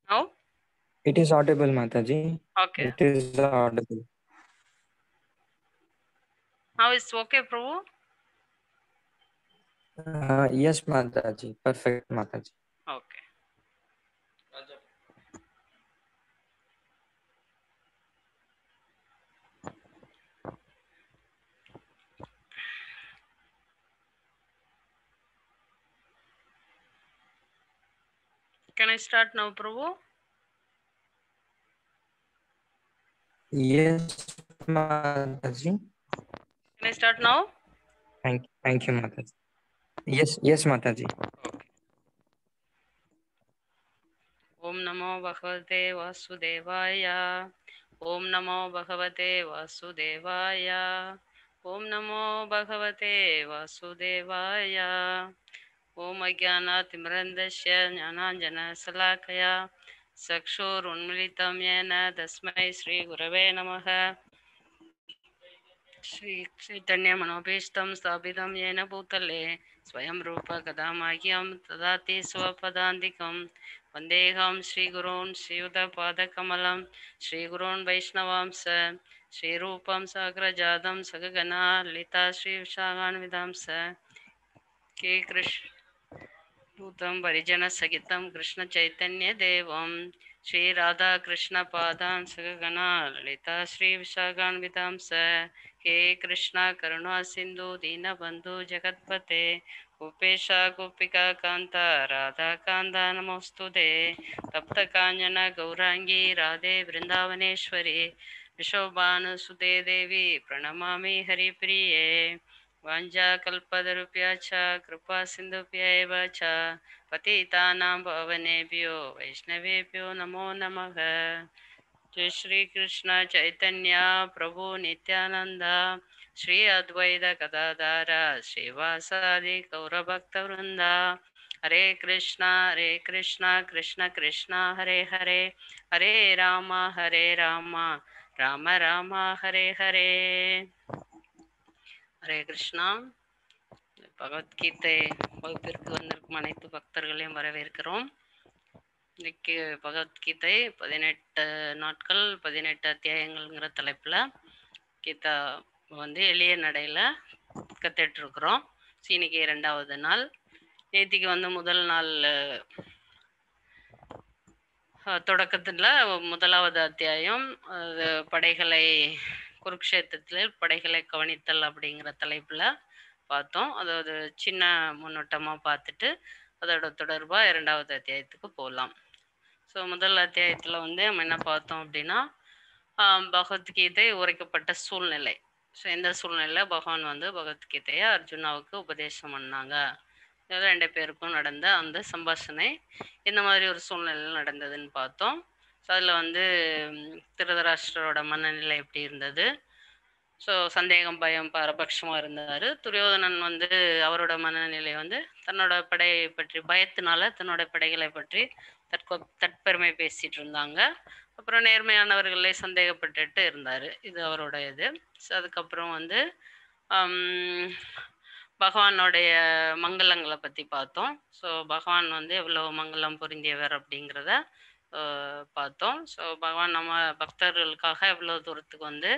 Now? It is audible, Mataji. Okay. It is audible. Now it's okay, Prabhu? Uh, yes, Mataji. Perfect, Mataji. Okay. Can I start now, Prabhu? Yes, Mataji. Can I start now? Thank, thank you, Mataji. Yes, yes, Mataji. ॐ नमो भगवते वासुदेवाय ॐ नमो भगवते वासुदेवाय ॐ नमो भगवते वासुदेवाय ॐ अज्ञानातिमरन्दस्य ज्ञानाञ्जनशलाकया चक्षुरुन्मिलितं येन तस्मै श्रीगुरवे नमः श्रीचैतन्यमनोभीष्टं स्थापितं येन भूतले स्वयं रूप कदा मह्यं ददाति स्वपदान्तिकं वन्देऽहं श्रीगुरून् श्रीयुतपादकमलं श्रीगुरून् वैष्णवांस श्रीरूपं साग्रजातं सगगना लिता श्रीविशाखान्विदांस के कृष्ण दूतं परिजनसहितं कृष्णचैतन्यदेवं श्रीराधाकृष्णपादान् सगगना ललिता श्रीविशाखान्विदांस हे कृष्णा करुणा सिन्धु दीनबन्धु जगत्पते गोपेशा गोपिका कान्ता राधा कान्ता नमोऽस्तु ते तप्तकाञ्चन गौराङ्गी राधे वृन्दावनेश्वरी विशोभानुसुते देवी प्रणमामि हरिप्रिये वाञ्छाकल्पतरुभ्य च कृपा सिन्धुभ्य एव च पतितानां पावनेभ्यो वैष्णवेभ्यो नमो नमः जय श्री कृष्ण चैतन्य प्रभु नित्यानंद श्री अद्वैत गदाधार श्रीवासादि गौरभक्तवृंद हरे कृष्णा हरे कृष्णा कृष्ण कृष्णा हरे हरे हरे राम हरे राम ராம ராம ஹரே ஹரே ஹரே கிருஷ்ணா பகவத்கீதை வகுப்பிற்கு வந்திருக்கும் அனைத்து பக்தர்களையும் வரவேற்கிறோம் இன்னைக்கு பகவத்கீதை பதினெட்டு நாட்கள் பதினெட்டு அத்தியாயங்கள்ங்கிற தலைப்பில் கீதா வந்து எளிய நடையில் கற்றுட்டு இருக்கிறோம் இன்னைக்கு இரண்டாவது நாள் நேத்திக்கு வந்து முதல் நாள் தொடக்கத்தில் முதலாவது அத்தியாயம் அது படைகளை குருக்ஷேத்திரத்தில் படைகளை கவனித்தல் அப்படிங்கிற தலைப்பில் பார்த்தோம் அதாவது சின்ன முன்னோட்டமாக பார்த்துட்டு அதோட தொடர்பாக இரண்டாவது அத்தியாயத்துக்கு போகலாம் ஸோ முதல் அத்தியாயத்தில் வந்து நம்ம என்ன பார்த்தோம் அப்படின்னா பகவத்கீதை உரைக்கப்பட்ட சூழ்நிலை ஸோ எந்த சூழ்நிலையில் பகவான் வந்து பகவத்கீதையை அர்ஜுனாவுக்கு உபதேசம் பண்ணாங்க ரெண்டு பேருக்கும் நடந்த அந்த சம்பாஷணை இந்த மாதிரி ஒரு சூழ்நிலையில் நடந்ததுன்னு பார்த்தோம் ஸோ அதில் வந்து திருதராஷ்டரோட மனநிலை எப்படி இருந்தது ஸோ சந்தேகம் பயம் பாரபட்சமாக இருந்தார் துரியோதனன் வந்து அவரோட மனநிலை வந்து தன்னோட படையை பற்றி பயத்தினால தன்னோட படைகளை பற்றி தற்கொ தற்பெருமை பேசிகிட்டு இருந்தாங்க அப்புறம் நேர்மையானவர்களே சந்தேகப்பட்டுட்டு இருந்தார் இது அவரோட இது ஸோ அதுக்கப்புறம் வந்து பகவானுடைய மங்களங்களை பற்றி பார்த்தோம் ஸோ பகவான் வந்து எவ்வளோ மங்களம் பொருந்தியவர் அப்படிங்கிறத பார்த்தோம் ஸோ பகவான் நம்ம பக்தர்களுக்காக எவ்வளோ தூரத்துக்கு வந்து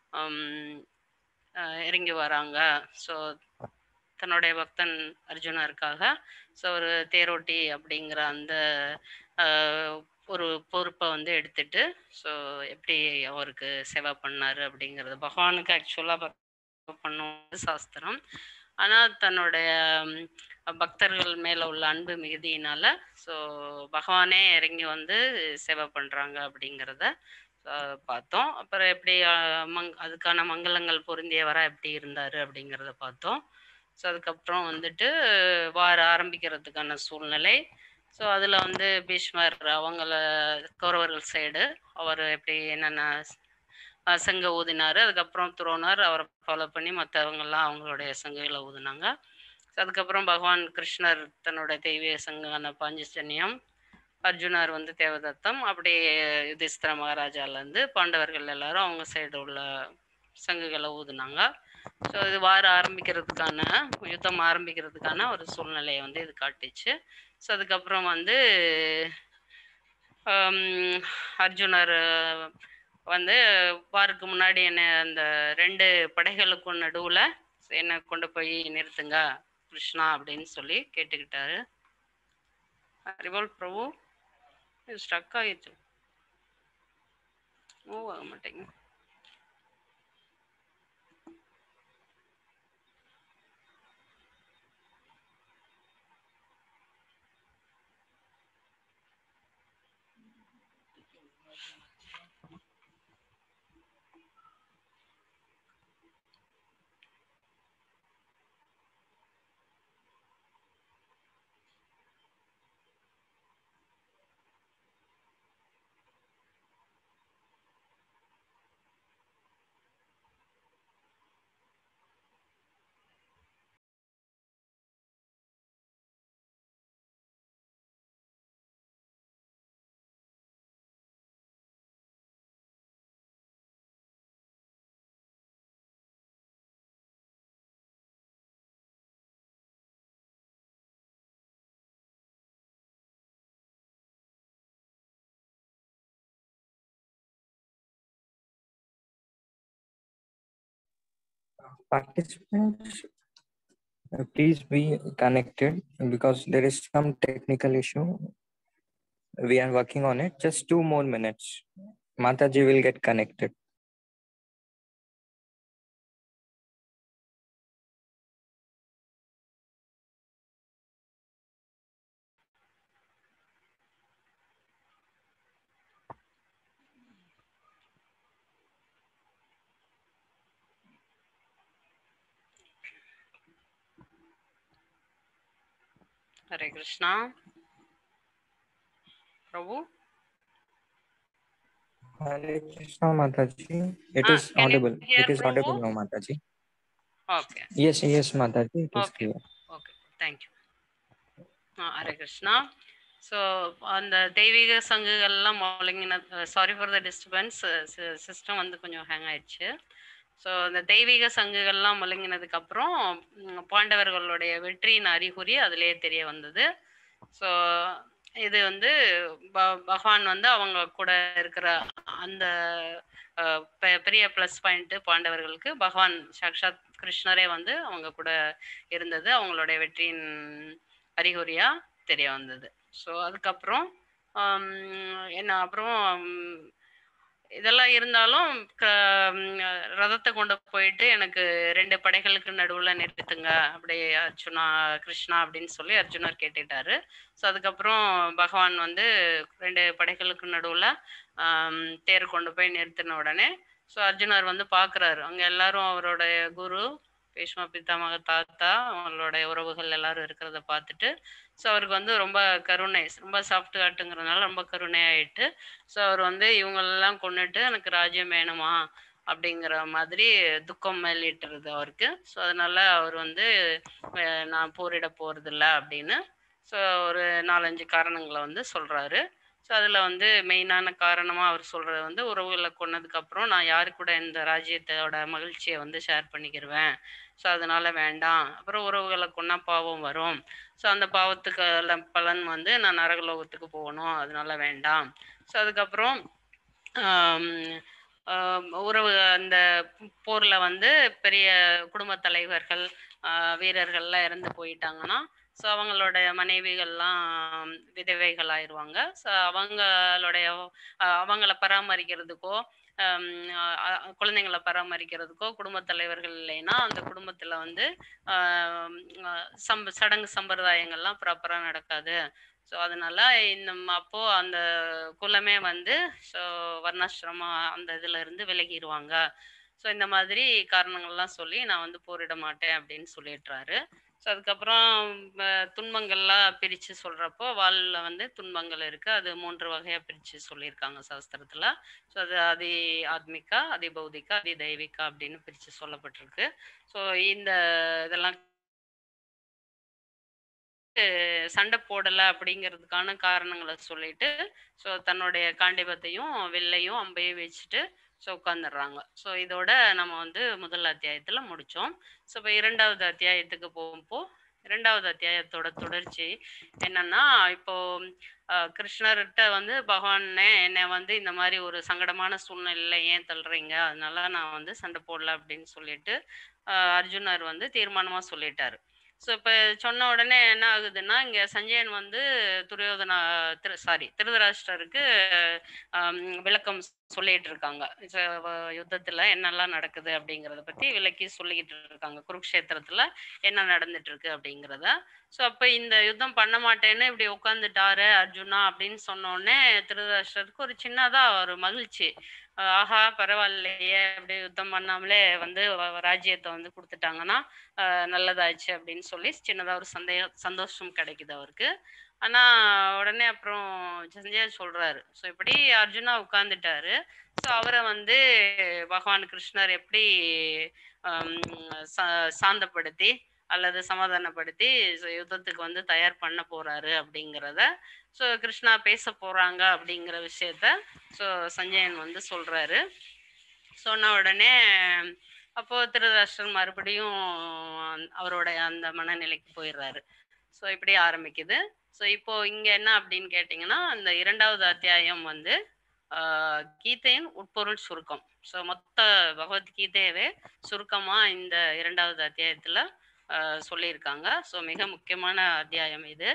இறங்கி வராங்க ஸோ தன்னுடைய பக்தன் அர்ஜுனருக்காக ஸோ ஒரு தேரோட்டி அப்படிங்கிற அந்த ஒரு பொறுப்பை வந்து எடுத்துட்டு ஸோ எப்படி அவருக்கு சேவை பண்ணார் அப்படிங்கிறது பகவானுக்கு ஆக்சுவலாக பண்ணுவது சாஸ்திரம் ஆனால் தன்னுடைய பக்தர்கள் மேலே உள்ள அன்பு மிகுதியினால ஸோ பகவானே இறங்கி வந்து சேவை பண்ணுறாங்க அப்படிங்கிறத பார்த்தோம் அப்புறம் எப்படி மங் அதுக்கான மங்களங்கள் பொருந்தியவராக எப்படி இருந்தார் அப்படிங்கிறத பார்த்தோம் ஸோ அதுக்கப்புறம் வந்துட்டு வார ஆரம்பிக்கிறதுக்கான சூழ்நிலை ஸோ அதில் வந்து பீஷ்மர் அவங்கள கௌரவர்கள் சைடு அவர் எப்படி என்னென்ன சங்க ஊதினார் அதுக்கப்புறம் துரோணர் அவரை ஃபாலோ பண்ணி மற்றவங்கெல்லாம் அவங்களுடைய சங்குகளை ஊதினாங்க ஸோ அதுக்கப்புறம் பகவான் கிருஷ்ணர் தன்னோட தெய்வீக சங்கான பாஞ்சஜன்யம் அர்ஜுனார் வந்து தேவதத்தம் அப்படியே யுதிஸ்திர மகாராஜாலேருந்து பாண்டவர்கள் எல்லாரும் அவங்க சைடு உள்ள சங்குகளை ஊதுனாங்க ஸோ இது வார ஆரம்பிக்கிறதுக்கான யுத்தம் ஆரம்பிக்கிறதுக்கான ஒரு சூழ்நிலையை வந்து இது காட்டுச்சு ஸோ அதுக்கப்புறம் வந்து ஆம், அர்ஜுனர் அஹ், வந்து வாருக்கு முன்னாடி என்ன அந்த ரெண்டு படைகளுக்கும் நடுவுல என்னை கொண்டு போய் நிறுத்துங்க கிருஷ்ணா அப்படின்னு சொல்லி கேட்டுக்கிட்டாரு ரிவால் பிரபு ஸ்டக் ஆகிடுச்சு மூவ் ஆக மாட்டேங்குது Participants, uh, please be connected because there is some technical issue. We are working on it. Just two more minutes. Mataji will get connected. Hare Krishna Prabhu Hare Krishna Mataji. It Ah, is can you audible. hear It is Prabhu? audible now, Mataji. Okay Yes, yes, Mataji. It is Okay. clear. Okay thank you ah Hare Krishna so அந்த தெய்வீக சங்குகள்லாம் முழங்கின sorry for the disturbance system வந்து கொஞ்சம் hang ஆயிடுச்சு so அந்த தெய்வீக சங்குகள்லாம் முழங்கினதுக்கு அப்புறம் ம், பாண்டவர்களுடைய வெற்றியின் அறிகுறி அதிலேயே தெரிய வந்தது ஸோ இது வந்து ப- பகவான் வந்து அவங்க கூட இருக்கிற அந்த அஹ், பெ- பெரிய ப்ளஸ் பாயிண்ட் பாண்டவர்களுக்கு பகவான் சாக்ஷாத் கிருஷ்ணரே வந்து அவங்க கூட இருந்தது அவங்களுடைய வெற்றியின் அறிகுறியா தெரிய வந்தது ஸோ அதுக்கப்புறம் ஆம், என்ன அப்புறம் ம், இதெல்லாம் இருந்தாலும் க- ம், ரதத்தை கொண்டு போயிட்டு எனக்கு ரெண்டு படைகளுக்கு நடுவில் நிறுத்துங்க அப்படியே அர்ஜுனா கிருஷ்ணா அப்படின்னு சொல்லி அர்ஜுனர் கேட்டுட்டாரு ஸோ அதுக்கப்புறம் பகவான் வந்து ரெண்டு படைகளுக்கு நடுவில் தேர் கொண்டு போய் நிறுத்தின உடனே ஸோ அர்ஜுனர் வந்து பார்க்குறாரு அங்கே எல்லாரும் அவரோட குரு பீஷ்ம பிதாமக தாத்தா அவங்களுடைய உறவுகள் எல்லாரும் இருக்கிறத பார்த்துட்டு ஸோ அவருக்கு வந்து ரொம்ப கருணை ரொம்ப சாஃப்ட் ஹார்ட்டுங்கிறதுனால ரொம்ப கருணை ஆயிட்டு ஸோ அவர் வந்து இவங்களெல்லாம் கொண்டுட்டு எனக்கு ராஜ்யம் வேணுமா அப்படிங்கிற மாதிரி துக்கம் மேலிட்டுறது அவருக்கு ஸோ அதனால அவர் வந்து அஹ், நான் போரிட போறதில்ல அப்படின்னு ஸோ ஒரு நாலஞ்சு காரணங்களை வந்து சொல்றாரு ஸோ அதில் வந்து மெயினான காரணமாக அவர் சொல்கிறது வந்து உறவுகளை கொன்னதுக்கப்புறம் நான் யாரு கூட இந்த ராஜ்யத்தோட மகிழ்ச்சியை வந்து ஷேர் பண்ணிக்கிருவேன் ஸோ அதனால வேண்டாம் அப்புறம் உறவுகளை கொன்னா பாவம் வரும் ஸோ அந்த பாவத்துக்கு எல்லாம் பலன் வந்து நான் நரகலோகத்துக்கு போகணும் அதனால வேண்டாம் ஸோ அதுக்கப்புறம் ஆம், ஆம், உறவு அந்த போரில் வந்து பெரிய குடும்ப தலைவர்கள் ஆஹ், வீரர்கள்லாம் இறந்து போயிட்டாங்கன்னா ஸோ அவங்களோட மனைவிகள்லாம் விதவைகள் ஆயிடுவாங்க ஸோ அவங்களுடைய ஆஹ், அவங்கள பராமரிக்கிறதுக்கோ ஆம், ஆஹ், குழந்தைங்களை பராமரிக்கிறதுக்கோ குடும்பத் தலைவர்கள் இல்லைன்னா அந்த குடும்பத்தில் வந்து ஆஹ், ஆஹ், சம்ப சடங்கு சம்பிரதாயங்கள்லாம் ப்ராப்பராக நடக்காது ஸோ அதனால இந்த ம- அப்போ அந்த குலமே வந்து ஸோ வர்ணாசிரமம் அந்த இதுல இருந்து விலகிடுவாங்க ஸோ இந்த மாதிரி காரணங்கள்லாம் சொல்லி நான் வந்து போரிட மாட்டேன் அப்படின்னு சொல்லிடுறாரு ஸோ அதுக்கப்புறம் அஹ், துன்பங்கள்லாம் பிரித்து சொல்கிறப்போ வாலில் வந்து துன்பங்கள் இருக்குது அது மூன்று வகையாக பிரித்து சொல்லியிருக்காங்க சாஸ்திரத்தில் ஸோ அது அதி ஆத்மிகா அதி பௌதிகா அதி தெய்வீகா அப்படின்னு பிரித்து சொல்லப்பட்டிருக்கு ஸோ இந்த இதெல்லாம் சண்டை போடலை அப்படிங்கிறதுக்கான காரணங்களை சொல்லிட்டு ஸோ தன்னுடைய காண்டிபத்தையும் வில்லையும் அம்பையும் வச்சுட்டு ஸோ உட்காந்துடுறாங்க ஸோ இதோட நம்ம வந்து முதல் அத்தியாயத்தில் முடித்தோம் ஸோ இப்போ இரண்டாவது அத்தியாயத்துக்கு போகும்போ இரண்டாவது அத்தியாயத்தோட தொடர்ச்சி என்னன்னா இப்போ அஹ், கிருஷ்ணர்கிட்ட வந்து பகவானே என்னை வந்து இந்த மாதிரி ஒரு சங்கடமான சூழ்நிலையில ஏன் தள்ளுறீங்க அதனால நான் வந்து சண்டை போடல அப்படின்னு சொல்லிட்டு அஹ், அர்ஜுனர் வந்து தீர்மானமா சொல்லிட்டாரு ஸோ இப்போ சொன்ன உடனே என்ன ஆகுதுன்னா இங்கே சஞ்சயன் வந்து துரியோதனா திரு சாரி திருதராஷ்டருக்கு ஆம், விளக்கம் சொல்லிட்டு இருக்காங்க ச- வ- யுத்தத்துல என்னெல்லாம் நடக்குது அப்படிங்கறத பத்தி விளக்கி சொல்லிக்கிட்டு இருக்காங்க குருக்ஷேத்திரத்துல என்ன நடந்துட்டு இருக்கு அப்படிங்கிறத ஸோ அப்ப இந்த யுத்தம் பண்ண மாட்டேன்னு இப்படி உட்காந்துட்டாரு அர்ஜுனா அப்படின்னு சொன்ன உடனே திருதராஷ்டருக்கு ஒரு சின்னதா ஒரு மகிழ்ச்சி அஹ் ஆஹா பரவாயில்லையே அப்படி யுத்தம் பண்ணாமலே வந்து வ- ராஜ்யத்தை வந்து கொடுத்துட்டாங்கன்னா அஹ் நல்லதாச்சு அப்படின்னு சொல்லி சின்னதா ஒரு சந்தேக சந்தோஷம் கிடைக்குது அவருக்கு ஆனா உடனே அப்புறம் சஞ்சய் சொல்றாரு ஸோ இப்படி அர்ஜுனா உட்கார்ந்துட்டாரு ஸோ அவரை வந்து பகவான் கிருஷ்ணர் எப்படி ஆம், சா- சாந்தப்படுத்தி அல்லது சமாதானப்படுத்தி so யுத்தத்துக்கு வந்து தயார் பண்ண போறாரு அப்படிங்கிறத ஸோ கிருஷ்ணா பேச போறாங்க அப்படிங்கிற விஷயத்த ஸோ சஞ்சயன் வந்து சொல்றாரு சொன்ன உடனே அப்போ திருதராஷ்டிரன் மறுபடியும் அவரோட அந்த மனநிலைக்கு போயிடுறாரு ஸோ இப்படி ஆரம்பிக்குது ஸோ இப்போ இங்க என்ன அப்படின்னு கேட்டிங்கன்னா அந்த இரண்டாவது அத்தியாயம் வந்து ஆஹ், கீதையின் உட்பொருள் சுருக்கம் ஸோ மொத்த பகவத்கீதையவே சுருக்கமா இந்த இரண்டாவது அத்தியாயத்துல ஆஹ், சொல்லியிருக்காங்க ஸோ மிக முக்கியமான அத்தியாயம் இது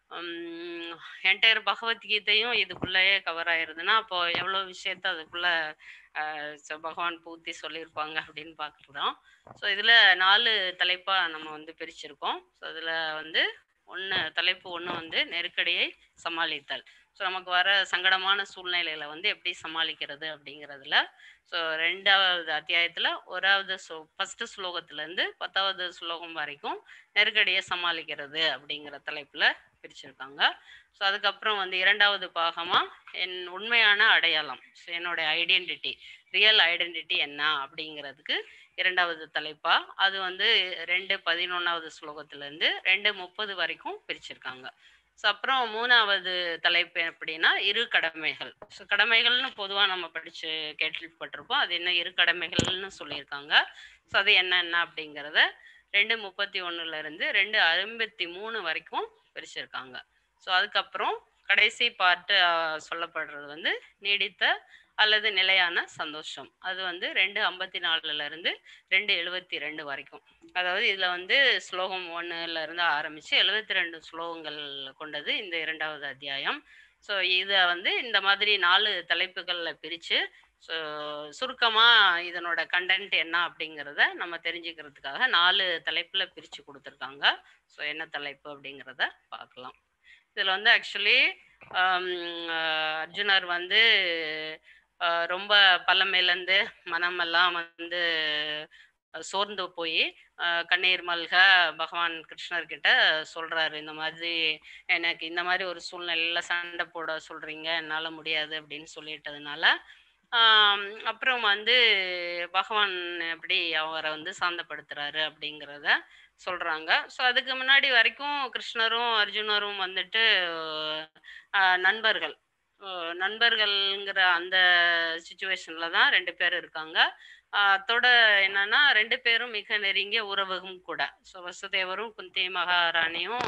என்டையர் பகவத்கீதையும் இதுக்குள்ளேயே கவர் ஆயிருதுன்னா அப்போ எவ்வளோ விஷயத்த அதுக்குள்ள ஆஹ், so பகவான் பூர்த்தி சொல்லியிருப்பாங்க அப்படின்னு பார்க்குறோம் ஸோ இதில் நாலு தலைப்பாக நம்ம வந்து பிரிச்சிருக்கோம் ஸோ அதில் வந்து ஒன்று தலைப்பு ஒன்று வந்து நெருக்கடியை சமாளித்தல் ஸோ நமக்கு வர சங்கடமான சூழ்நிலைகளை வந்து எப்படி சமாளிக்கிறது அப்படிங்கிறதுல ஸோ ரெண்டாவது அத்தியாயத்தில் ஓராவது ஸ்லோ ஃபஸ்ட்டு ஸ்லோகத்துலேருந்து பத்தாவது ஸ்லோகம் வரைக்கும் நெருக்கடியை சமாளிக்கிறது அப்படிங்கிற தலைப்பில் பிரிச்சிருக்காங்க ஸோ அதுக்கப்புறம் வந்து இரண்டாவது பாகமாக என் உண்மையான அடையாளம் ஸோ என்னோட ஐடென்டிட்டி ரியல் ஐடென்டிட்டி என்ன அப்படிங்கிறதுக்கு இரண்டாவது தலைப்பா அது வந்து ரெண்டு பதினொன்றாவது ஸ்லோகத்துலேருந்து ரெண்டு முப்பது வரைக்கும் பிரிச்சிருக்காங்க ஸோ அப்புறம் மூணாவது தலைப்பு எப்படின்னா இரு கடமைகள் ஸோ கடமைகள்னு பொதுவாக நம்ம படித்து கேள்விப்பட்டிருப்போம் அது என்ன இரு கடமைகள்னு சொல்லியிருக்காங்க ஸோ அது என்னென்ன அப்படிங்கிறத ரெண்டு முப்பத்தி ஒன்றுலேருந்து ரெண்டு ஐம்பத்தி மூணு வரைக்கும் பிரிச்சிருக்காங்க ஸோ அதுக்கப்புறம் கடைசி பார்ட்டு சொல்லப்படுறது வந்து நீடித்த அல்லது நிலையான சந்தோஷம் அது வந்து ரெண்டு ஐம்பத்தி நாலுல இருந்து ரெண்டு எழுபத்தி ரெண்டு வரைக்கும் அதாவது இதுல வந்து ஸ்லோகம் ஒன்னுல இருந்து ஆரம்பிச்சு எழுபத்தி ரெண்டு ஸ்லோகங்கள் கொண்டது இந்த இரண்டாவது அத்தியாயம் ஸோ இதை வந்து இந்த மாதிரி நாலு தலைப்புகள்ல பிரிச்சு ஸோ சுருக்கமா இதனோட கண்டென்ட் என்ன அப்படிங்கிறத நம்ம தெரிஞ்சுக்கிறதுக்காக நாலு தலைப்புல பிரிச்சு கொடுத்துருக்காங்க ஸோ என்ன தலைப்பு அப்படிங்கிறத பார்க்கலாம் இதுல வந்து ஆக்சுவலி அர்ஜுனர் வந்து ஆஹ் ரொம்ப பழமையிலேருந்து மனமெல்லாம் வந்து அஹ் சோர்ந்து போய் கண்ணீர் மல்க பகவான் கிருஷ்ணர்கிட்ட சொல்றாரு இந்த மாதிரி எனக்கு இந்த மாதிரி ஒரு சூழ்நிலையில சண்டை போட சொல்றீங்க என்னால் முடியாது அப்படின்னு சொல்லிட்டதுனால ஆம், அப்புறம் வந்து பகவான் எப்படி அவரை வந்து சாந்தப்படுத்துறாரு அப்படிங்கிறத சொல்றாங்க ஸோ அதுக்கு முன்னாடி வரைக்கும் கிருஷ்ணரும் அர்ஜுனரும் வந்துட்டு ஆஹ் நண்பர்கள் அஹ் நண்பர்கள்ங்கிற அந்த சுச்சுவேஷன்ல தான் ரெண்டு பேர் இருக்காங்க ஆஹ் அதோட என்னன்னா ரெண்டு பேரும் மிக நெருங்கிய உறவும் கூட ஸோ வசுதேவரும் குந்தி மகாராணியும்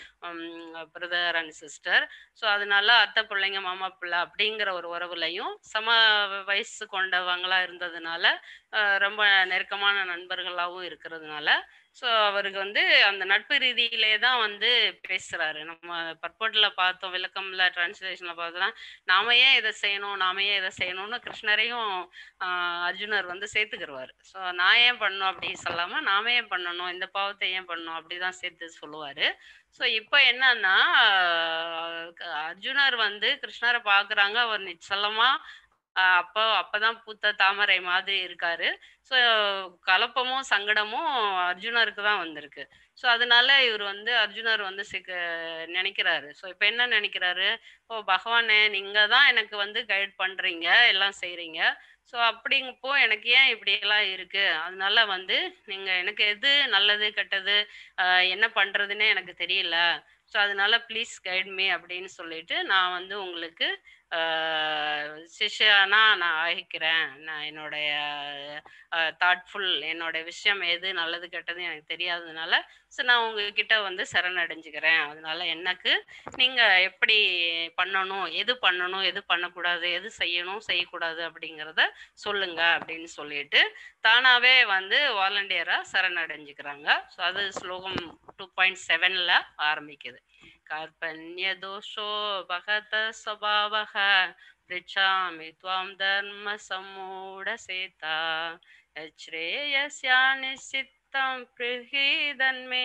பிரதர் அண்ட் சிஸ்டர் ஸோ அதனால அத்தை பிள்ளைங்க மாமா பிள்ளை அப்படிங்கிற ஒரு உறவுலையும் சம வயசு கொண்டவங்களா இருந்ததுனால ஆஹ் ரொம்ப நெருக்கமான நண்பர்களாகவும் இருக்கிறதுனால ஸோ அவருக்கு வந்து அந்த நட்பு ரீதியிலே தான் வந்து பேசுறாரு நம்ம பர்பட்ல பார்த்தோம் விளக்கம்ல டிரான்ஸ்லேஷன்ல பார்த்தோம்னா நாம ஏன் இதை செய்யணும் நாம ஏன் இதை செய்யணும்னு கிருஷ்ணரையும் ஆஹ் அர்ஜுனர் வந்து சேர்த்துக்கிருவாரு ஸோ நான் ஏன் பண்ணணும் அப்படி சொல்லாம நாம ஏன் பண்ணணும் இந்த பாவத்தை ஏன் பண்ணணும் அப்படிதான் சேர்த்து சொல்லுவாரு ஸோ இப்போ என்னன்னா ஆஹ் அர்ஜுனர் வந்து கிருஷ்ணரை பார்க்குறாங்க அவர் நிச்சலமா ஆஹ் அப்போ அப்பதான் பூத்த தாமரை மாதிரி இருக்காரு ஸோ கலப்பமும் சங்கடமும் அர்ஜுனருக்கு தான் வந்திருக்கு ஸோ அதனால இவர் வந்து அர்ஜுனர் வந்து சிக்க நினைக்கிறாரு ஸோ இப்போ என்ன நினைக்கிறாரு ஓ பகவானே நீங்க தான் எனக்கு வந்து கைட் பண்றீங்க எல்லாம் செய்றீங்க ஸோ அப்படிங்கப்போ எனக்கு ஏன் இப்படி எல்லாம் இருக்கு அதனால வந்து நீங்க எனக்கு எது நல்லது கெட்டது ஆஹ் என்ன பண்றதுன்னே எனக்கு தெரியல ஸோ அதனால ப்ளீஸ் கைட் மீ அப்படின்னு சொல்லிட்டு நான் வந்து உங்களுக்கு ஆஹ் சிஷ்யனா நான் ஆகிக்கிறேன் நான் என்னுடைய தாட்ஃபுல் என்னோட விஷயம் எது நல்லது கெட்டது எனக்கு தெரியாததுனால ஸோ நான் உங்ககிட்ட வந்து சரணடைஞ்சுக்கிறேன் அதனால எனக்கு நீங்க எப்படி பண்ணணும் எது பண்ணணும் எது பண்ணக்கூடாது எது செய்யணும் செய்யக்கூடாது அப்படிங்கிறத சொல்லுங்க அப்படின்னு சொல்லிட்டு தானாவே வந்து வாலண்டியரா சரணடைஞ்சுக்கிறாங்க ஸோ அது ஸ்லோகம் டூ பாயிண்ட் செவன்ல ஆரம்பிக்குது कार्पण्य दोषो भगत स्वभावः पृच्छामि त्वां धर्मसम्मूढसेता यच्छ्रेयस्या निश्चित्तं गृहीदन्मे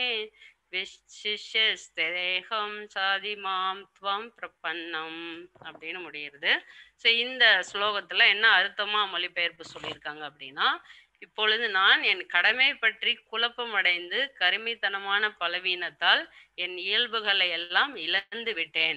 விசிஷ்யஸ்தேகம் சாதி மாம் துவம் பிரபன்னம் அப்படின்னு முடியுது ஸோ இந்த ஸ்லோகத்துல என்ன அர்த்தமா மொழிபெயர்ப்பு சொல்லியிருக்காங்க அப்படின்னா இப்பொழுது நான் என் கடமை பற்றி குழப்பமடைந்து கருமித்தனமான பலவீனத்தால் என் இயல்புகளை எல்லாம் இழந்து விட்டேன்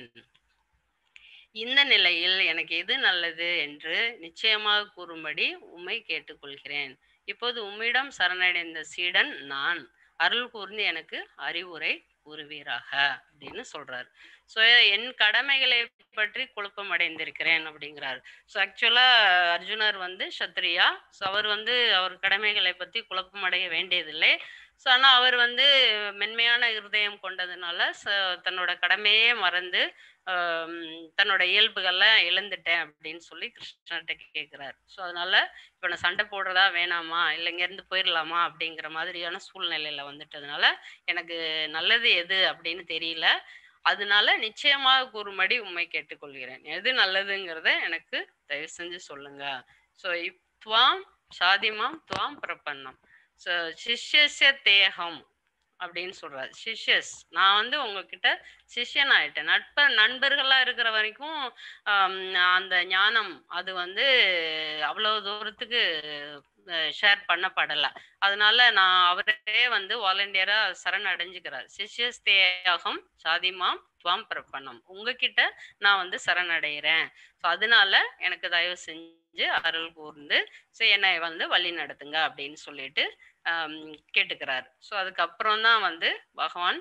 இந்த நிலையில் எனக்கு எது நல்லது என்று நிச்சயமாக கூறும்படி உம்மை கேட்டுக்கொள்கிறேன் இப்போது உம்மிடம் சரணடைந்த சீடன் நான் அருள் கூர்ந்து எனக்கு அறிவுரை கூறுவீராக அப்படின்னு சொல்றாரு ஸோ என் கடமைகளை பற்றி குழப்பம் அடைந்திருக்கிறேன் அப்படிங்கிறார் ஸோ ஆக்சுவலா அர்ஜுனர் வந்து சத்ரியா ஸோ அவர் வந்து அவர் கடமைகளை பத்தி குழப்பம் அடைய வேண்டியதில்லை ஸோ ஆனால் அவர் வந்து மென்மையான இருதயம் கொண்டதுனால ச- தன்னோட கடமையே மறந்து ஆம், தன்னோட இயல்புகள்லாம் இழந்துட்டேன் அப்படின்னு சொல்லி கிருஷ்ணர்கிட்ட கேட்குறாரு ஸோ அதனால இப்போ நான் சண்டை போடுறதா வேணாமா இல்லை இங்கேருந்து போயிடலாமா அப்படிங்கிற மாதிரியான சூழ்நிலையில வந்துட்டதுனால எனக்கு நல்லது எது அப்படின்னு தெரியல அதனால நிச்சயமாக கூறும்படி உண்மை கேட்டுக்கொள்கிறேன் எது நல்லதுங்கிறத எனக்கு தயவு செஞ்சு சொல்லுங்க ஸோ துவாம் சாதிமாம் துவாம் பிரபன்னம் ஸோ சிஷ்யஸ்ய தேகம் அப்படின்னு சொல்றாரு சிஷ்யஸ் நான் வந்து உங்ககிட்ட சிஷ்யன் ஆயிட்டேன் நட்ப நண்பர்களா இருக்கிற வரைக்கும் ஆம், அந்த ஞானம் அது வந்து அவ்வளவு தூரத்துக்கு ஷேர் பண்ணப்படலை அதனால நான் அவரே வந்து வாலண்டியரா சரண் அடைஞ்சுக்கிறார் சிஷ்யஸ் தேகம் சாதிமாம் துவாம் பிரபன்னம் உங்ககிட்ட நான் வந்து சரணடைகிறேன் ஸோ அதனால எனக்கு தயவு செஞ்சு அருள் கூர்ந்து ஸோ என்னை வந்து வழி நடத்துங்க அப்படின்னு சொல்லிட்டு ஆம், கேட்டுக்கிறார் ஸோ அதுக்கப்புறம் தான் வந்து பகவான்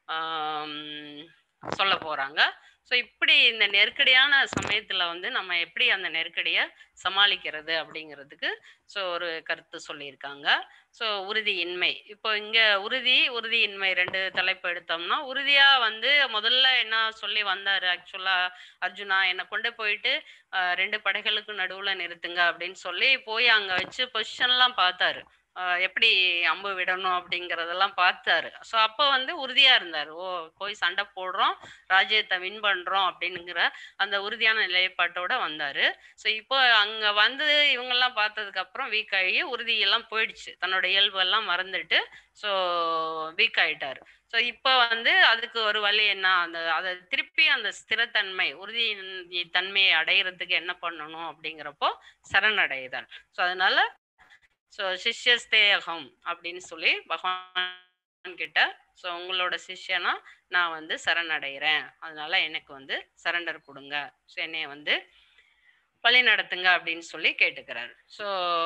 சொல்ல போறாங்க ஸோ இப்படி இந்த நெருக்கடியான சமயத்துல வந்து நம்ம எப்படி அந்த நெருக்கடியை சமாளிக்கிறது அப்படிங்கிறதுக்கு ஸோ ஒரு கருத்து சொல்லியிருக்காங்க ஸோ உறுதியின்மை இப்போ இங்க உறுதி உறுதியின்மை ரெண்டு தலைப்பு எடுத்தோம்னா உறுதியா வந்து முதல்ல என்ன சொல்லி வந்தாரு ஆக்சுவலா அர்ஜுனா என்னை கொண்டு போயிட்டு ஆஹ், ரெண்டு படைகளுக்கு நடுவுல நிறுத்துங்க அப்படின்னு சொல்லி போய் அங்க வச்சு பொசிஷன்லாம் பார்த்தாரு ஆஹ் எப்படி அம்பு விடணும் அப்படிங்கறதெல்லாம் பார்த்தாரு ஸோ அப்போ வந்து உறுதியா இருந்தார் ஓ போய் சண்டை போடுறோம் ராஜ்யத்தை வின் பண்றோம் அப்படிங்கிற அந்த உறுதியான நிலைப்பாட்டோட வந்தாரு ஸோ இப்போ அங்க வந்து இவங்கெல்லாம் பார்த்ததுக்கு அப்புறம் வீக் ஆகி உறுதியெல்லாம் போயிடுச்சு தன்னோட இயல்பு எல்லாம் மறந்துட்டு ஸோ வீக் ஆயிட்டாரு ஸோ இப்போ வந்து அதுக்கு ஒரு வழி என்ன அந்த அதை திருப்பி அந்த ஸ்திரத்தன்மை உறுதி தன்மையை அடையிறதுக்கு என்ன பண்ணணும் அப்படிங்கிறப்போ சரணடைதல் ஸோ அதனால ஸோ சிஷ்யஸ்தேகம் அப்படின்னு சொல்லி பகவான் கிட்ட ஸோ உங்களோட சிஷ்யனா நான் வந்து சரணடைகிறேன் அதனால எனக்கு வந்து சரண்டர் கொடுங்க ஸோ என்னைய வந்து வழி நடத்துங்க அப்படின்னு சொல்லி கேட்டுக்கிறாரு ஸோ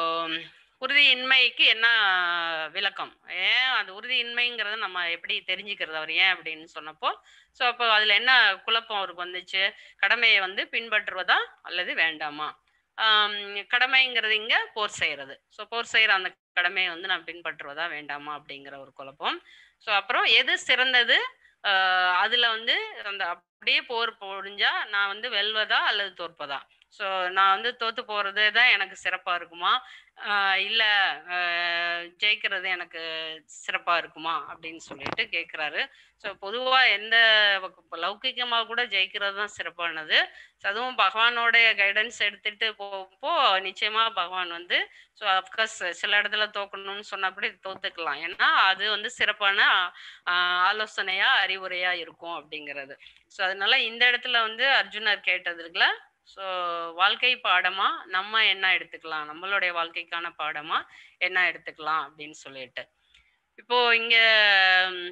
உறுதியின்மைக்கு என்ன விளக்கம் ஏன் அது உறுதியின்மைங்கிறத நம்ம எப்படி தெரிஞ்சுக்கிறது அவர் ஏன் அப்படின்னு சொன்னப்போ ஸோ அப்போ அதில் என்ன குழப்பம் அவருக்கு வந்துச்சு கடமையை வந்து பின்பற்றுவதா அல்லது வேண்டாமா ஆம், கடமைங்கிறது இங்க போர் செய்யறது ஸோ போர் செய்யற அந்த கடமையை வந்து நான் பின்பற்றுவதா வேண்டாமா அப்படிங்கிற ஒரு குழப்பம் ஸோ அப்புறம் எது சிறந்தது ஆஹ் அதுல வந்து அந்த அப்படியே போர் பொழிஞ்சா நான் வந்து வெல்வதா அல்லது தோற்பதா ஸோ நான் வந்து தோத்து போறது தான் எனக்கு சிறப்பா இருக்குமா ஆஹ் இல்ல ஆஹ் ஜெயிக்கிறது எனக்கு சிறப்பா இருக்குமா அப்படின்னு சொல்லிட்டு கேட்குறாரு ஸோ பொதுவா எந்த வகு- லௌகிகமா கூட ஜெயிக்கிறது தான் சிறப்பானது So அதுவும் பகவானோடைய கைடன்ஸ் எடுத்துட்டு போப்போ நிச்சயமா பகவான் வந்து ஸோ அப்கோர்ஸ் சில இடத்துல தோக்கணும்னு சொன்னா கூட தோத்துக்கலாம் ஏன்னா அது வந்து சிறப்பான ஆஹ், ஆலோசனையா அறிவுரையா இருக்கும் அப்படிங்கிறது ஸோ அதனால இந்த இடத்துல வந்து அர்ஜுனர் கேட்டதுக்குல ஸோ வாழ்க்கை பாடமா நம்ம என்ன எடுத்துக்கலாம் நம்மளுடைய வாழ்க்கைக்கான பாடமா என்ன எடுத்துக்கலாம் அப்படின்னு சொல்லிட்டு இப்போ இங்க ம்,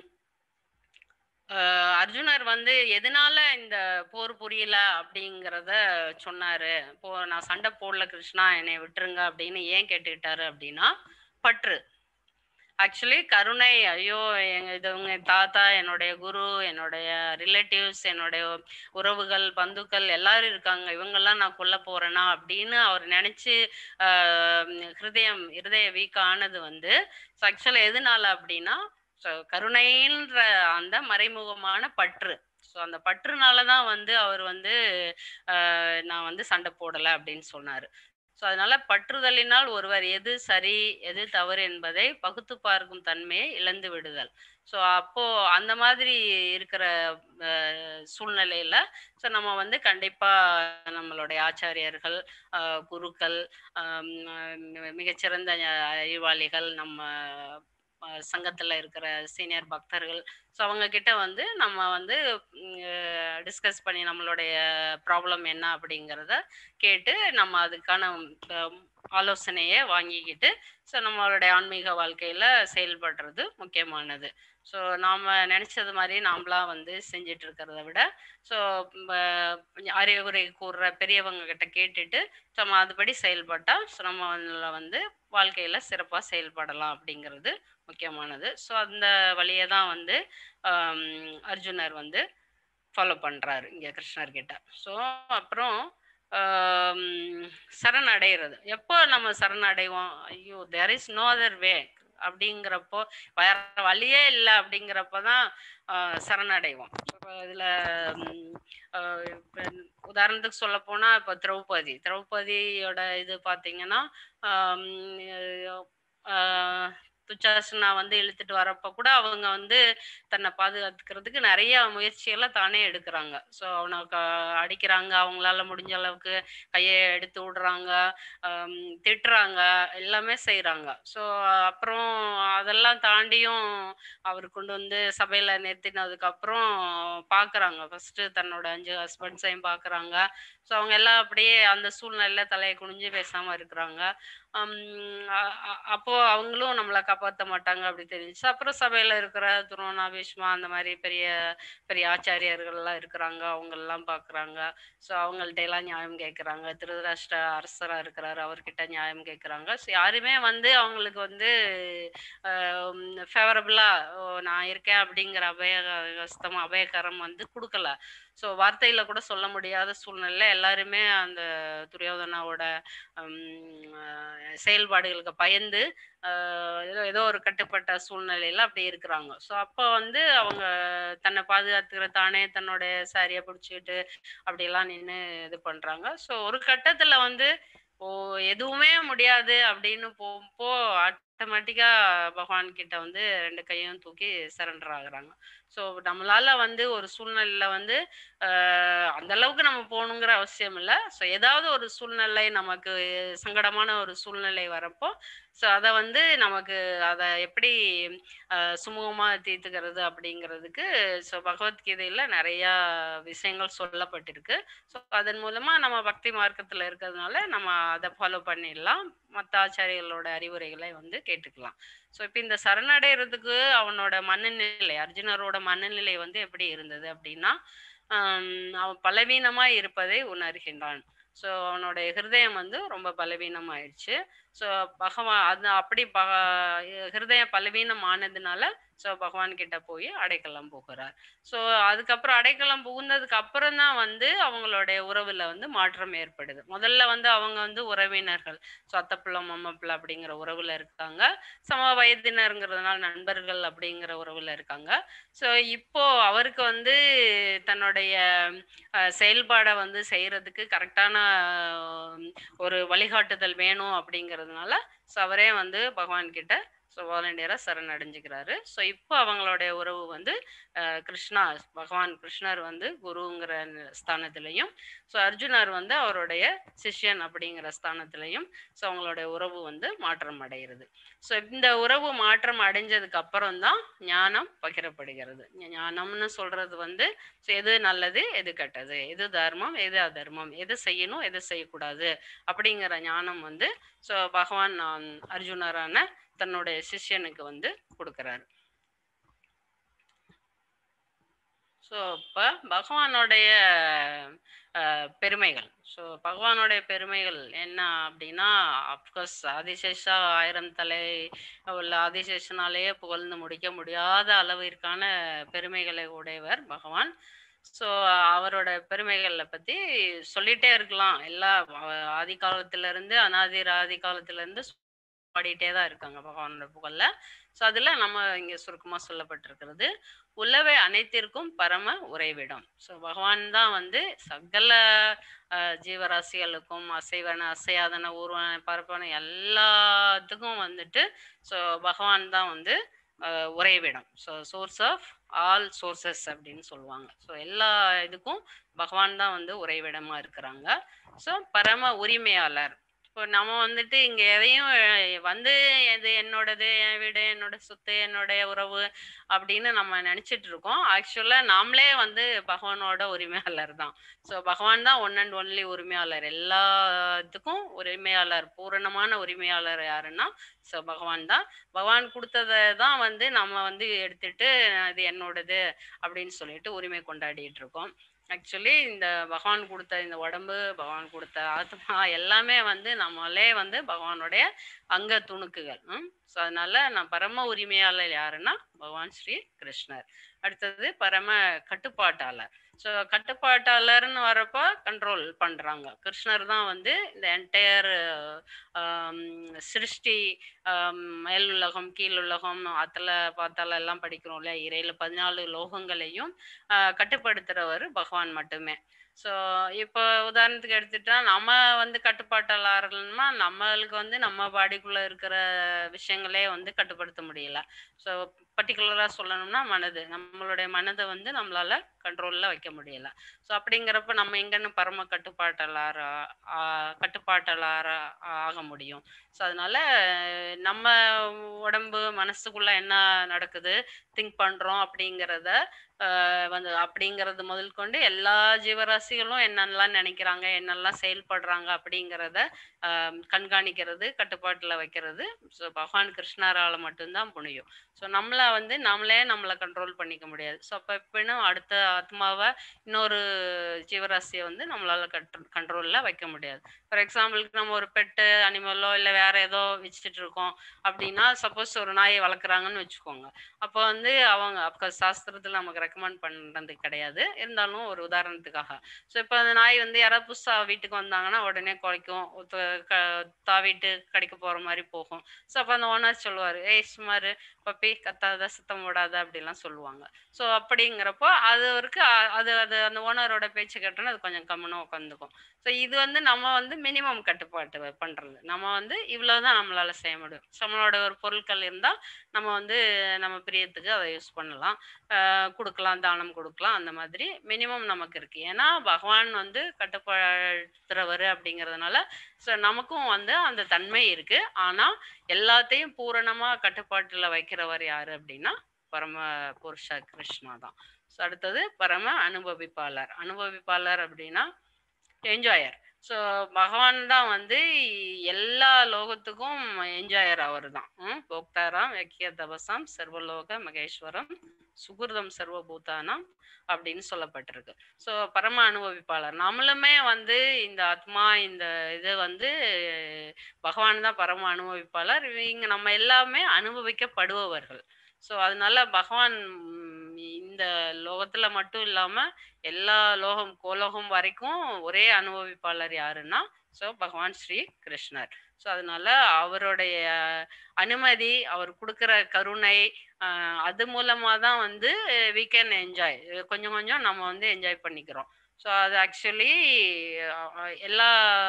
ஆஹ் அர்ஜுனர் வந்து எதனால இந்த போர் புரியல அப்படிங்கிறத சொன்னாரு இப்போ நான் சண்டை போடல கிருஷ்ணா என்னை விட்டுருங்க அப்படின்னு ஏன் கேட்டுக்கிட்டாரு அப்படின்னா பற்று ஆக்சுவலி கருணை ஐயோ எங்க இது உங்க தாத்தா என்னுடைய குரு என்னுடைய ரிலேட்டிவ்ஸ் என்னுடைய உறவுகள் பந்துக்கள் எல்லாரும் இருக்காங்க இவங்கெல்லாம் நான் கொல்ல போறேனா அப்படின்னு அவர் நினைச்சு ஆஹ் ஹிருதயம் இருதய வீக் ஆனது வந்து ஆக்சுவலா எதனால அப்படின்னா so கருணைன்ற அந்த மறைமுகமான பற்று ஸோ அந்த பற்றுனால தான் வந்து அவர் வந்து ஆஹ் நான் வந்து சண்டை போடலை அப்படின்னு சொன்னார் ஸோ அதனால பற்றுதலினால் ஒருவர் எது சரி எது தவறு என்பதை பகுத்து பார்க்கும் தன்மையை இழந்து விடுதல் ஸோ அப்போ அந்த மாதிரி இருக்கிற அஹ், சூழ்நிலையில ஸோ நம்ம வந்து கண்டிப்பா நம்மளுடைய ஆச்சாரியர்கள் ஆஹ், குருக்கள் ஆம், அஹ், மிகச்சிறந்த அறிவாளிகள் நம்ம அஹ், சங்கத்துல இருக்கிற சீனியர் பக்தர்கள் ஸோ அவங்க கிட்ட வந்து நம்ம வந்து டிஸ்கஸ் பண்ணி நம்மளுடைய ப்ராப்ளம் என்ன அப்படிங்கிறத கேட்டு நம்ம அதுக்கான அஹ், ஆலோசனையை வாங்கிக்கிட்டு ஸோ நம்மளுடைய ஆன்மீக வாழ்க்கையில செயல்படுறது முக்கியமானது ஸோ நாம் நினச்சது மாதிரி நாமளாம் வந்து செஞ்சுட்டு இருக்கிறத விட ஸோ அறிவுரை கூறுற பெரியவங்க கிட்ட கேட்டுட்டு நம்ம அதுபடி செயல்பட்டால் ஸோ நம்ம அதுல வந்து வாழ்க்கையில் சிறப்பாக செயல்படலாம் அப்படிங்கிறது முக்கியமானது ஸோ அந்த வழியை தான் வந்து ஆம், அர்ஜுனர் வந்து ஃபாலோ பண்ணுறாரு இங்கே கிருஷ்ணர்கிட்ட ஸோ அப்புறம் ஆம், சரணடைகிறது எப்போ நம்ம சரணடைவோம் ஐயோ there is no other way அப்படிங்கிறப்போ வேற வழியே இல்லை அப்படிங்கிறப்ப தான் ஆஹ், சரணடைவோம் இப்போ இதில் உதாரணத்துக்கு சொல்ல போனால் இப்போ திரௌபதி திரௌபதியோட இது பார்த்தீங்கன்னா ஆம், ஆஹ், துச்சாசனா வந்து இழுத்துட்டு வரப்ப கூட அவங்க வந்து தன்னை பாதுகாத்துக்கிறதுக்கு நிறைய முயற்சிகளை தானே எடுக்கிறாங்க ஸோ அவனை க- அடிக்கிறாங்க அவங்களால முடிஞ்ச அளவுக்கு கையை எடுத்து விடுறாங்க ஆம், திட்டுறாங்க எல்லாமே செய்கிறாங்க ஸோ அப்புறம் அதெல்லாம் தாண்டியும் அவர் கொண்டு வந்து சபையில் நிறுத்தினதுக்கு அப்புறம் பார்க்குறாங்க ஃபர்ஸ்ட் தன்னோட அஞ்சு ஹஸ்பண்ட்ஸையும் பார்க்குறாங்க ஸோ அவங்க எல்லாம் அப்படியே அந்த சூழ்நிலையில தலையை குனிஞ்சு பேசாம இருக்கிறாங்க ஹம் அ- அ- அப்போ அவங்களும் நம்மளை காப்பாற்ற மாட்டாங்க அப்படி தெரிஞ்சுச்சு அப்புறம் சபையில இருக்கிற துரோணா பீஷ்மா அந்த மாதிரி பெரிய பெரிய ஆச்சாரியர்கள்லாம் இருக்கிறாங்க அவங்கெல்லாம் பார்க்குறாங்க ஸோ அவங்கள்ட்ட எல்லாம் நியாயம் கேட்குறாங்க திருதராஷ்டிர அரசராக இருக்கிறாரு அவர்கிட்ட நியாயம் கேட்குறாங்க ஸோ யாருமே வந்து அவங்களுக்கு வந்து ஃபேவரபுளாக நான் இருக்கேன் அப்படிங்கிற அபய ஹஸ்தம் அபயகரம் வந்து கொடுக்கல ஸோ வார்த்தையில கூட சொல்ல முடியாத சூழ்நிலை எல்லாருமே அந்த துரியோதனாவோட ஹம், அஹ், செயல்பாடுகளுக்கு பயந்து ஆஹ், ஏதோ ஏதோ ஒரு கட்டுப்பட்ட சூழ்நிலையில அப்படி இருக்கிறாங்க ஸோ அப்போ வந்து அவங்க தன்னை பாதுகாத்துக்கிற தானே தன்னோட சாரியை பிடிச்சிக்கிட்டு அப்படியெல்லாம் நின்று இது பண்றாங்க ஸோ ஒரு கட்டத்துல வந்து ஓ எதுவுமே முடியாது அப்படின்னு போகும்போ ஆட்டோமேட்டிக்கா பகவான் கிட்ட வந்து ரெண்டு கையும் தூக்கி சரண்டர் ஆகுறாங்க ஸோ நம்மளால வந்து ஒரு சூழ்நிலையில வந்து ஆஹ் அந்த அளவுக்கு நம்ம போகணுங்கிற அவசியம் இல்லை ஸோ ஏதாவது ஒரு சூழ்நிலை நமக்கு சங்கடமான ஒரு சூழ்நிலை வரப்போ ஸோ அதை வந்து நமக்கு அதை எப்படி ஆஹ் சுமூகமா தீர்த்துக்கிறது அப்படிங்கிறதுக்கு ஸோ பகவத்கீதையில நிறையா விஷயங்கள் சொல்லப்பட்டிருக்கு ஸோ அதன் மூலமா நம்ம பக்தி மார்க்கத்துல இருக்கிறதுனால நம்ம அதை ஃபாலோ பண்ணிடலாம் மற்ற ஆச்சாரியர்களோட அறிவுரைகளை வந்து கேட்டுக்கலாம் ஸோ இப்போ இந்த சரணடைகிறதுக்கு அவனோட மனநிலை அர்ஜுனரோட மனநிலை வந்து எப்படி இருந்தது அப்படின்னா ஆம், அவன் பலவீனமா இருப்பதை உணர்கின்றான் ஸோ அவனோட ஹிருதயம் வந்து ரொம்ப பலவீனமாயிடுச்சு ஸோ பகவான் அது அப்படி பக ஹிருதயம் பலவீனம் ஆனதுனால ஸோ பகவான் கிட்ட போய் அடைக்கலம் போகிறார் ஸோ அதுக்கப்புறம் அடைக்கலம் புகுந்ததுக்கு அப்புறம் தான் வந்து அவங்களுடைய உறவுல வந்து மாற்றம் ஏற்படுது முதல்ல வந்து அவங்க வந்து உறவினர்கள் ஸோ அத்தப்பிள்ளை மம்மப்பிள்ளை அப்படிங்கிற உறவுல இருக்காங்க சம வயதினருங்கிறதுனால நண்பர்கள் அப்படிங்கிற உறவுல இருக்காங்க ஸோ இப்போ அவருக்கு வந்து தன்னுடைய அஹ், செயல்பாடை வந்து செய்யறதுக்கு கரெக்டான ஒரு வழிகாட்டுதல் வேணும் அப்படிங்கிறதுனால ஸோ அவரே வந்து பகவான் கிட்ட ஸோ வாலண்டியராக சரணடைஞ்சுக்கிறாரு ஸோ இப்போ அவங்களுடைய உறவு வந்து அஹ், கிருஷ்ணா பகவான் கிருஷ்ணர் வந்து குருங்கிற ஸ்தானத்திலையும் ஸோ அர்ஜுனர் வந்து அவருடைய சிஷ்யன் அப்படிங்கிற ஸ்தானத்திலையும் ஸோ அவங்களுடைய உறவு வந்து மாற்றம் அடைகிறது ஸோ இந்த உறவு மாற்றம் அடைஞ்சதுக்கு அப்புறம் தான் ஞானம் பகிரப்படுகிறது ஞானம்னு சொல்றது வந்து so எது நல்லது எது கெட்டது எது தர்மம் எது அதர்மம் எது செய்யணும் எது செய்யக்கூடாது அப்படிங்கிற ஞானம் வந்து ஸோ பகவான் நான் அர்ஜுனரான தன்னுடைய சிஷ்யனுக்கு வந்து கொடுக்குறாரு ஸோ ஸோ இப்போ பகவானுடைய அஹ், பெருமைகள் ஸோ பகவானுடைய பெருமைகள் என்ன அப்படின்னா அப்கோர்ஸ் ஆதிசேஷா ஆயிரம் தலை உள்ள ஆதிசேஷனாலேயே புகழ்ந்து முடிக்க முடியாத அளவிற்கான பெருமைகளை உடையவர் பகவான் ஸோ அவரோட பெருமைகளை பற்றி சொல்லிட்டே இருக்கலாம் எல்லா அஹ், ஆதி காலத்துல இருந்து அனாதி ஆதி காலத்துல இருந்து பாடிட்டே தான் இருக்காங்க பகவானோட புகழ்ல ஸோ அதில் நம்ம இங்கே சுருக்கமாக சொல்லப்பட்டிருக்கிறது உலவை அனைத்திற்கும் பரம உறைவிடம் ஸோ பகவான் தான் வந்து சகல அஹ், ஜீவராசிகளுக்கும் அசைவன அசையாதன ஊர்வன பரப்பன எல்லாத்துக்கும் வந்துட்டு ஸோ பகவான் தான் வந்து அஹ், உறைவிடம் so source of all sources அப்படின்னு சொல்லுவாங்க ஸோ எல்லா இதுக்கும் பகவான் தான் வந்து உறைவிடமா இருக்கிறாங்க ஸோ பரம உரிமையாளர் இப்போ நம்ம வந்துட்டு இங்க எதையும் அஹ், வந்து இது என்னோடது என் வீடு என்னோட சொத்து என்னுடைய உறவு அப்படின்னு நம்ம நினைச்சிட்டு இருக்கோம் ஆக்சுவலா நாமளே வந்து பகவானோட உரிமையாளர் தான் ஸோ பகவான் தான் ஒன் அண்ட் ஒன்லி உரிமையாளர் எல்லாத்துக்கும் உரிமையாளர் பூரணமான உரிமையாளர் யாருன்னா ஸோ பகவான் தான் பகவான் கொடுத்ததை தான் வந்து நம்ம வந்து எடுத்துட்டு இது என்னோடது அப்படின்னு சொல்லிட்டு உரிமை கொண்டாடிட்டு இருக்கோம் ஆக்சுவலி இந்த பகவான் கொடுத்த இந்த உடம்பு பகவான் கொடுத்த ஆத்மா எல்லாமே வந்து நம்மளே வந்து பகவானுடைய அங்க துணுக்குகள் ஸோ அதனால நான் பரம உரிமையாளர் யாருன்னா பகவான் ஸ்ரீ கிருஷ்ணர் அடுத்தது பரம கட்டுப்பாட்டாளர் ஸோ கட்டுப்பாட்டாளர்னு வரப்போ கண்ட்ரோல் பண்றாங்க கிருஷ்ணர் தான் வந்து இந்த என்டையர் சிருஷ்டி ஆம், மேலுலகம் கீழுலகம் அத்தல பாத்தால எல்லாம் படிக்கிறோம் இல்லையா இறையில பதினாலு லோகங்களையும் ஆஹ் கட்டுப்படுத்துறவர் பகவான் மட்டுமே ஸோ இப்போ உதாரணத்துக்கு எடுத்துட்டா நம்ம வந்து கட்டுப்பாட்டாளர்னா நம்மளுக்கு வந்து நம்ம பாடிக்குள்ள இருக்கிற விஷயங்களே வந்து கட்டுப்படுத்த முடியல ஸோ பர்டிகுலராக சொல்லணும்னா மனது நம்மளுடைய மனதை வந்து நம்மளால கண்ட்ரோலில் வைக்க முடியல ஸோ அப்படிங்கிறப்ப நம்ம எங்கன்னு பரம கட்டுப்பாட்டாளர் கட்டுப்பாட்டாளர் ஆக முடியும் ஸோ அதனால அஹ், நம்ம உடம்பு மனசுக்குள்ள என்ன நடக்குது திங்க் பண்றோம் அப்படிங்கிறத ஆஹ் வந்து அப்படிங்கிறது முதல் கொண்டு எல்லா ஜீவராசிகளும் என்னென்னலாம் நினைக்கிறாங்க என்னெல்லாம் செயல்படுறாங்க அப்படிங்கிறத ஆஹ் கண்காணிக்கிறது கட்டுப்பாட்டில் வைக்கிறது ஸோ பகவான் கிருஷ்ணரால மட்டும்தான் முடியும் ஸோ நம்மளை வந்து நம்மளே நம்மளை கண்ட்ரோல் பண்ணிக்க முடியாது ஸோ அப்போ எப்படின்னா அடுத்த ஆத்மாவை இன்னொரு ஜீவராசியை வந்து நம்மளால கண்ட்ரோ கண்ட்ரோலில் வைக்க முடியாது ஃபார் எக்ஸாம்பிளுக்கு நம்ம ஒரு பெட்டு அனிமலோ இல்லை வேற ஏதோ வச்சுட்டு இருக்கோம் அப்படின்னா சப்போஸ் ஒரு நாயை வளர்க்குறாங்கன்னு வச்சுக்கோங்க அப்போ வந்து அவங்க அப்போ சாஸ்திரத்தில் நமக்கு ரெக்கமெண்ட் பண்ணுறது கிடையாது இருந்தாலும் ஒரு உதாரணத்துக்காக ஸோ இப்போ அந்த நாய் வந்து யாராவது புதுசாக வீட்டுக்கு வந்தாங்கன்னா உடனே குலைக்கும் ஒத்த- க தாவிட்டு கடிக்க போகிற மாதிரி போகும் ஸோ அப்போ அந்த ஓனர் சொல்லுவார் ஏய் சுமார் பப்பி கத்தாத சத்தம் போடாத அப்படிலாம் சொல்லுவாங்க ஸோ அப்படிங்கிறப்போ அது வரைக்கும் அ- அது அது அந்த ஓனரோட பேச்சு கேட்டோன்னா அது கொஞ்சம் கம்முன்னு உட்காந்துக்கும் ஸோ இது வந்து நம்ம வந்து மினிமம் கட்டுப்பாட்டு வ- பண்றது நம்ம வந்து இவ்வளவுதான் நம்மளால செய்ய முடியும் So, நம்மளோட ஒரு பொருட்கள் இருந்தால் நம்ம வந்து நம்ம பிரியத்துக்கு அதை யூஸ் பண்ணலாம் ஆஹ் கொடுக்கலாம் தானம் கொடுக்கலாம் அந்த மாதிரி மினிமம் நமக்கு இருக்கு ஏன்னா பகவான் வந்து கட்டுப்படுத்துறவர் அப்படிங்கிறதுனால ஸோ நமக்கும் வந்து அந்த தன்மை இருக்கு ஆனா எல்லாத்தையும் பூரணமா கட்டுப்பாட்டுல வைக்கிறவர் யாரு அப்படின்னா பரம புருஷ கிருஷ்ணா தான் ஸோ அடுத்தது பரம அனுபவிப்பாளர் அனுபவிப்பாளர் அப்படின்னா என்ஜாயர் ஸோ பகவான் தான் வந்து எல்லா லோகத்துக்கும் என்ஜாயர் அவர் தான் போக்தாராம் யக்கிய தபசாம் சர்வலோக மகேஸ்வரம் சுகிருதம் சர்வபூதானாம் அப்படின்னு சொல்லப்பட்டிருக்கு ஸோ பரம அனுபவிப்பாளர் நம்மளுமே வந்து இந்த ஆத்மா இந்த இது வந்து பகவான் தான் பரம அனுபவிப்பாளர் இவங்க நம்ம எல்லாமே அனுபவிக்கப்படுபவர்கள் ஸோ அதனால பகவான் ம், இந்த லோகத்துல மட்டும் இல்லாம எல்லா லோகம் கோலோகம் வரைக்கும் ஒரே அனுபவிப்பாளர் யாருன்னா ஸோ பகவான் ஸ்ரீ கிருஷ்ணர் ஸோ அதனால அவருடைய அனுமதி அவர் கொடுக்குற கருணை ஆஹ் அது மூலமா தான் வந்து வி கேன் என்ஜாய் கொஞ்சம் கொஞ்சம் நம்ம வந்து என்ஜாய் பண்ணிக்கிறோம் ஸோ அது ஆக்சுவலி எல்லா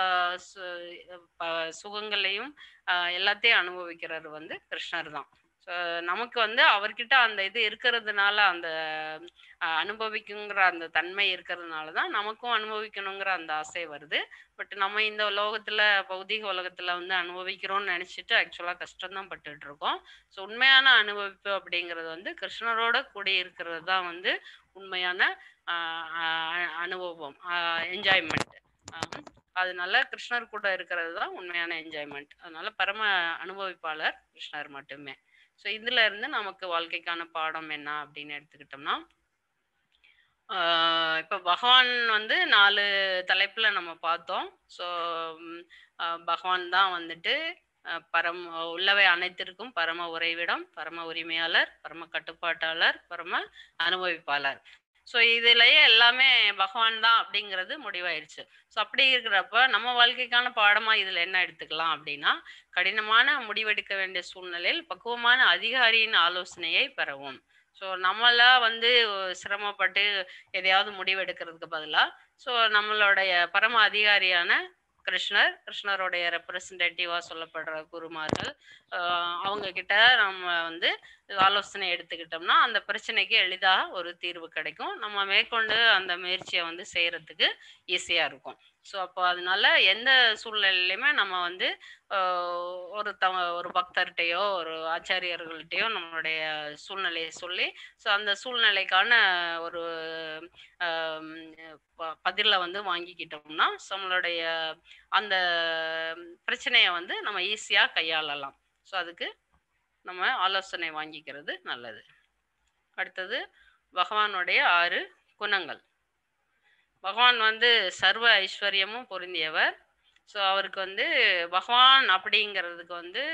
சு- ப- சுகங்களையும் ஆஹ் எல்லாத்தையும் அனுபவிக்கிறது வந்து கிருஷ்ணர் தான் ஸோ நமக்கு வந்து அவர்கிட்ட அந்த இது இருக்கிறதுனால அந்த ஆஹ் அனுபவிக்குங்கிற அந்த தன்மை இருக்கிறதுனால தான் நமக்கும் அனுபவிக்கணுங்கிற அந்த ஆசை வருது பட் நம்ம இந்த உலகத்துல பௌதிக உலகத்துல வந்து அனுபவிக்கிறோம்னு நினைச்சிட்டு ஆக்சுவலா கஷ்டம்தான் பட்டுட்டு இருக்கோம் ஸோ உண்மையான அனுபவிப்பு அப்படிங்கிறது வந்து கிருஷ்ணரோட கூடி இருக்கிறது தான் வந்து உண்மையான ஆஹ் ஆஹ் அனுபவம் என்ஜாய்மெண்ட் அதனால கிருஷ்ணர் கூட இருக்கிறது தான் உண்மையான என்ஜாய்மெண்ட் அதனால பரம அனுபவிப்பாளர் கிருஷ்ணர் மட்டுமே ஸோ இதுல இருந்து நமக்கு வாழ்க்கைக்கான பாடம் என்ன அப்படின்னு எடுத்துக்கிட்டோம்னா ஆஹ் இப்ப பகவான் வந்து நாலு தலைப்புல நம்ம பார்த்தோம் ஸோ பகவான் தான் வந்துட்டு அஹ், பரம் உள்ளவை அனைத்திற்கும் பரம உறைவிடம் பரம உரிமையாளர் பரம கட்டுப்பாட்டாளர் பரம அனுபவிப்பாளர் ஸோ இதுலயே எல்லாமே பகவான் தான் அப்படிங்கிறது முடிவாயிருச்சு ஸோ அப்படி இருக்கிறப்ப நம்ம வாழ்க்கைக்கான பாடமா இதுல என்ன எடுத்துக்கலாம் அப்படின்னா கடினமான முடிவெடுக்க வேண்டிய சூழ்நிலையில் பக்குவமான அதிகாரியின் ஆலோசனையை பெறவும் ஸோ நம்மளா வந்து சிரமப்பட்டு எதையாவது முடிவெடுக்கிறதுக்கு பதிலாக ஸோ நம்மளுடைய பரம அதிகாரியான கிருஷ்ணர் கிருஷ்ணருடைய ரெப்ரசன்டேட்டிவா சொல்லப்படுற குருமார்கள் ஆஹ் அவங்க கிட்ட நம்ம வந்து ஆலோசனை எடுத்துக்கிட்டோம்னா அந்த பிரச்சனைக்கு எளிதாக ஒரு தீர்வு கிடைக்கும் நம்ம மேற்கொண்டு அந்த முயற்சியை வந்து செய்யறதுக்கு ஈஸியா இருக்கும் ஸோ அப்போ அதனால எந்த சூழ்நிலையிலுமே நம்ம வந்து ஆஹ் ஒரு த ஒரு பக்தர்கிட்டயோ ஒரு ஆச்சாரியர்கள்ட்டையோ நம்மளுடைய சூழ்நிலையை சொல்லி ஸோ அந்த சூழ்நிலைக்கான ஒரு ஆம், ப- பதிலை வந்து வாங்கிக்கிட்டோம்னா so நம்மளுடைய அந்த பிரச்சனையை வந்து நம்ம ஈஸியாக கையாளலாம் ஸோ அதுக்கு நம்ம ஆலோசனை வாங்கிக்கிறது நல்லது அடுத்தது பகவானுடைய ஆறு குணங்கள் பகவான் வந்து சர்வ ஐஸ்வர்யமும் பொருந்தியவர் ஸோ அவருக்கு வந்து பகவான் அப்படிங்கிறதுக்கு வந்து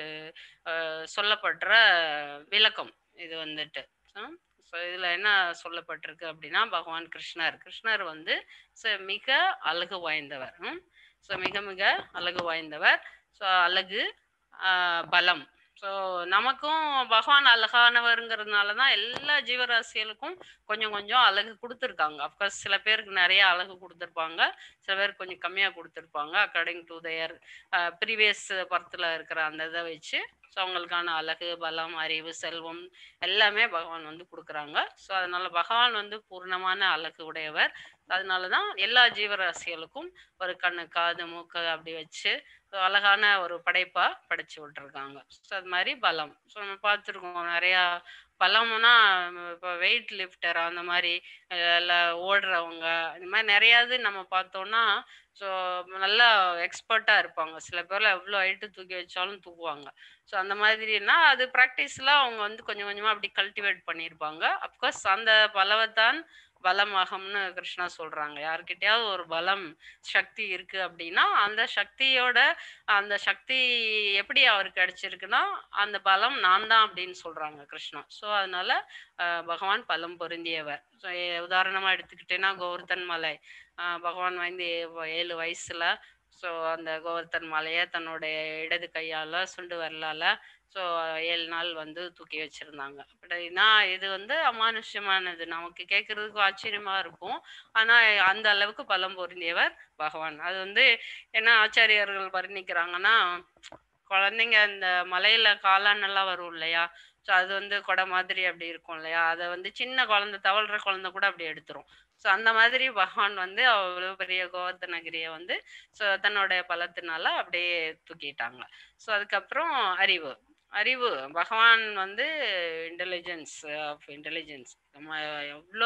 அஹ், சொல்லப்படுற விளக்கம் இது வந்துட்டு ஸோ இதில் என்ன சொல்லப்பட்டிருக்கு அப்படின்னா பகவான் கிருஷ்ணர் கிருஷ்ணர் வந்து so மிக அழகு வாய்ந்தவர் ஸோ மிக மிக அழகு வாய்ந்தவர் ஸோ அழகு ஆஹ், பலம் ஸோ நமக்கும் பகவான் அழகானவருங்கிறதுனால தான் எல்லா ஜீவராசிகளுக்கும் கொஞ்சம் கொஞ்சம் அழகு கொடுத்துருக்காங்க அஃப்கோர்ஸ் சில பேருக்கு நிறைய அழகு கொடுத்துருப்பாங்க சில பேருக்கு கொஞ்சம் கம்மியாக கொடுத்துருப்பாங்க அக்கார்டிங் டு தயர் ப்ரீவியஸ் பர்த்தில் இருக்கிற அந்த இதை வச்சு ஸோ அவங்களுக்கான அழகு பலம் அறிவு செல்வம் எல்லாமே பகவான் வந்து கொடுக்குறாங்க ஸோ அதனால பகவான் வந்து பூர்ணமான அழகு உடையவர் அதனால தான் எல்லா ஜீவராசிகளுக்கும் ஒரு கண்ணு காது மூக்கு அப்படி வச்சு so அழகான ஒரு படைப்பா படைச்சு விட்டுருக்காங்க ஸோ அது மாதிரி பலம் ஸோ நம்ம பார்த்துருக்கோம் நிறையா பலம்னா இப்போ வெயிட் லிஃப்டர் அந்த மாதிரி அஹ் இல்ல ஓடுறவங்க இந்த மாதிரி நிறையாது நம்ம பார்த்தோம்னா ஸோ நல்லா எக்ஸ்பர்ட்டாக இருப்பாங்க சில பேர்ல எவ்வளோ ஹைட்டு தூக்கி வச்சாலும் தூக்குவாங்க ஸோ அந்த மாதிரினா அது ப்ராக்டிஸில் அவங்க வந்து கொஞ்சம் கொஞ்சமாக அப்படி கல்டிவேட் பண்ணியிருப்பாங்க அப்கோர்ஸ் அந்த பலவத்தான் பலமாகம்னு கிருஷ்ணா சொல்றாங்க யார்கிட்டயாவது ஒரு பலம் சக்தி இருக்கு அப்படின்னா அந்த சக்தியோட அந்த சக்தி எப்படி அவருக்கு கிடைச்சிருக்குன்னா அந்த பலம் நான் தான் அப்படின்னு சொல்றாங்க கிருஷ்ணா ஸோ அதனால அஹ், பகவான் பலம் பொருந்தியவர் ஸோ உதாரணமா எடுத்துக்கிட்டேன்னா கோவர்தன் மலை அஹ், பகவான் வந்து ஏ- ஏழு வயசுல ஸோ அந்த கோவர்தன் மலையை தன்னுடைய இடது கையால சுண்டு வரலால ஸோ ஏழு நாள் வந்து தூக்கி வச்சிருந்தாங்க அப்படின்னா இது வந்து அமானுஷ்யமானது நமக்கு கேட்கறதுக்கு ஆச்சரியமா இருக்கும் ஆனா அந்த அளவுக்கு பலம் பொருந்தியவர் பகவான் அது வந்து என்ன ஆச்சாரியர்கள் வர்ணிக்கிறாங்கன்னா குழந்தைங்க இந்த மலையில காளான் எல்லாம் வரும் இல்லையா ஸோ அது வந்து கொடை மாதிரி அப்படி இருக்கும் இல்லையா அதை வந்து சின்ன குழந்தை தவழ்ற குழந்தை கூட அப்படி எடுத்துரும் ஸோ அந்த மாதிரி பகவான் வந்து அவ்வளோ பெரிய கோவர்த்தனகிரியை வந்து ஸோ தன்னுடைய பலத்தினால அப்படியே தூக்கிட்டாங்க ஸோ அதுக்கப்புறம் அறிவு அறிவு பகவான் வந்து இன்டெலிஜென்ஸ் ஆஃப் இன்டெலிஜென்ஸ் நம்ம எவ்வளோ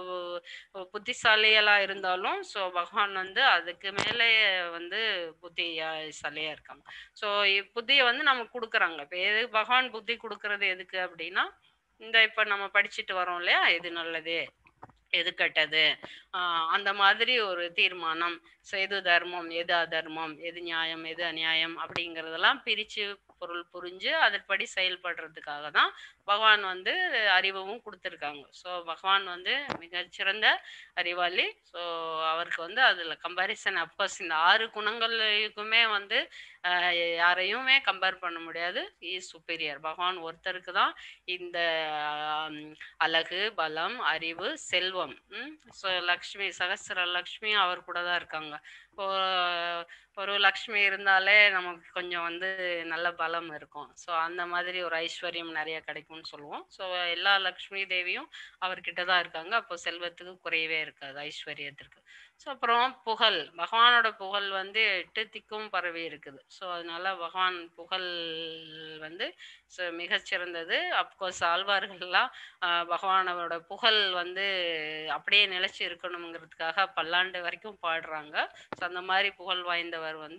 புத்திசாலிகளா இருந்தாலும் ஸோ பகவான் வந்து அதுக்கு மேலே வந்து புத்திசாலியா இருக்காங்க ஸோ புத்தியை வந்து நமக்கு கொடுக்குறாங்க இப்போ எது பகவான் புத்தி கொடுக்கறது எதுக்கு அப்படின்னா இந்த இப்போ நம்ம படிச்சுட்டு வரோம் இல்லையா எது நல்லது எது கெட்டது ஆஹ் அந்த மாதிரி ஒரு தீர்மானம் ஸோ எது தர்மம் எது அதர்மம் எது நியாயம் எது அநியாயம் அப்படிங்கிறதெல்லாம் பிரித்து பொருள் புரிஞ்சு அதன்படி செயல்படுறதுக்காக தான் பகவான் வந்து அறிவும் கொடுத்துருக்காங்க ஸோ பகவான் வந்து மிகச்சிறந்த அறிவாளி ஸோ அவருக்கு வந்து அதில் கம்பாரிசன் அப்கோர்ஸ் இந்த ஆறு குணங்களுக்குமே வந்து ஆஹ் யாரையுமே கம்பேர் பண்ண முடியாது இஸ் சுப்பீரியர் பகவான் ஒருத்தருக்கு தான் இந்த ஆம், அழகு பலம் அறிவு செல்வம் ஸோ லக்ஷ்மி சகஸ்ர லக்ஷ்மி அவர் கூட தான் இருக்காங்க இப்போ ஒரு லக்ஷ்மி இருந்தாலே நமக்கு கொஞ்சம் வந்து நல்ல பலம் இருக்கும் ஸோ அந்த மாதிரி ஒரு ஐஸ்வர்யம் நிறைய கிடைக்கும்னு சொல்லுவோம் ஸோ எல்லா லக்ஷ்மி தேவியும் அவர்கிட்ட தான் இருக்காங்க அப்போ செல்வத்துக்கு குறையவே இருக்காது ஐஸ்வர்யத்திற்கு ஸோ அப்புறம் புகழ் பகவானோட புகழ் வந்து எட்டு திக்கும் பரவி இருக்குது ஸோ அதனால பகவான் புகழ் வந்து ஸோ மிகச்சிறந்தது அப்கோர்ஸ் ஆழ்வார்கள்லாம் ஆஹ் பகவானோட புகழ் வந்து அப்படியே நிலைச்சு இருக்கணுங்கிறதுக்காக பல்லாண்டு வரைக்கும் பாடுறாங்க ஸோ அந்த மாதிரி புகழ் வாய்ந்தவர் வந்து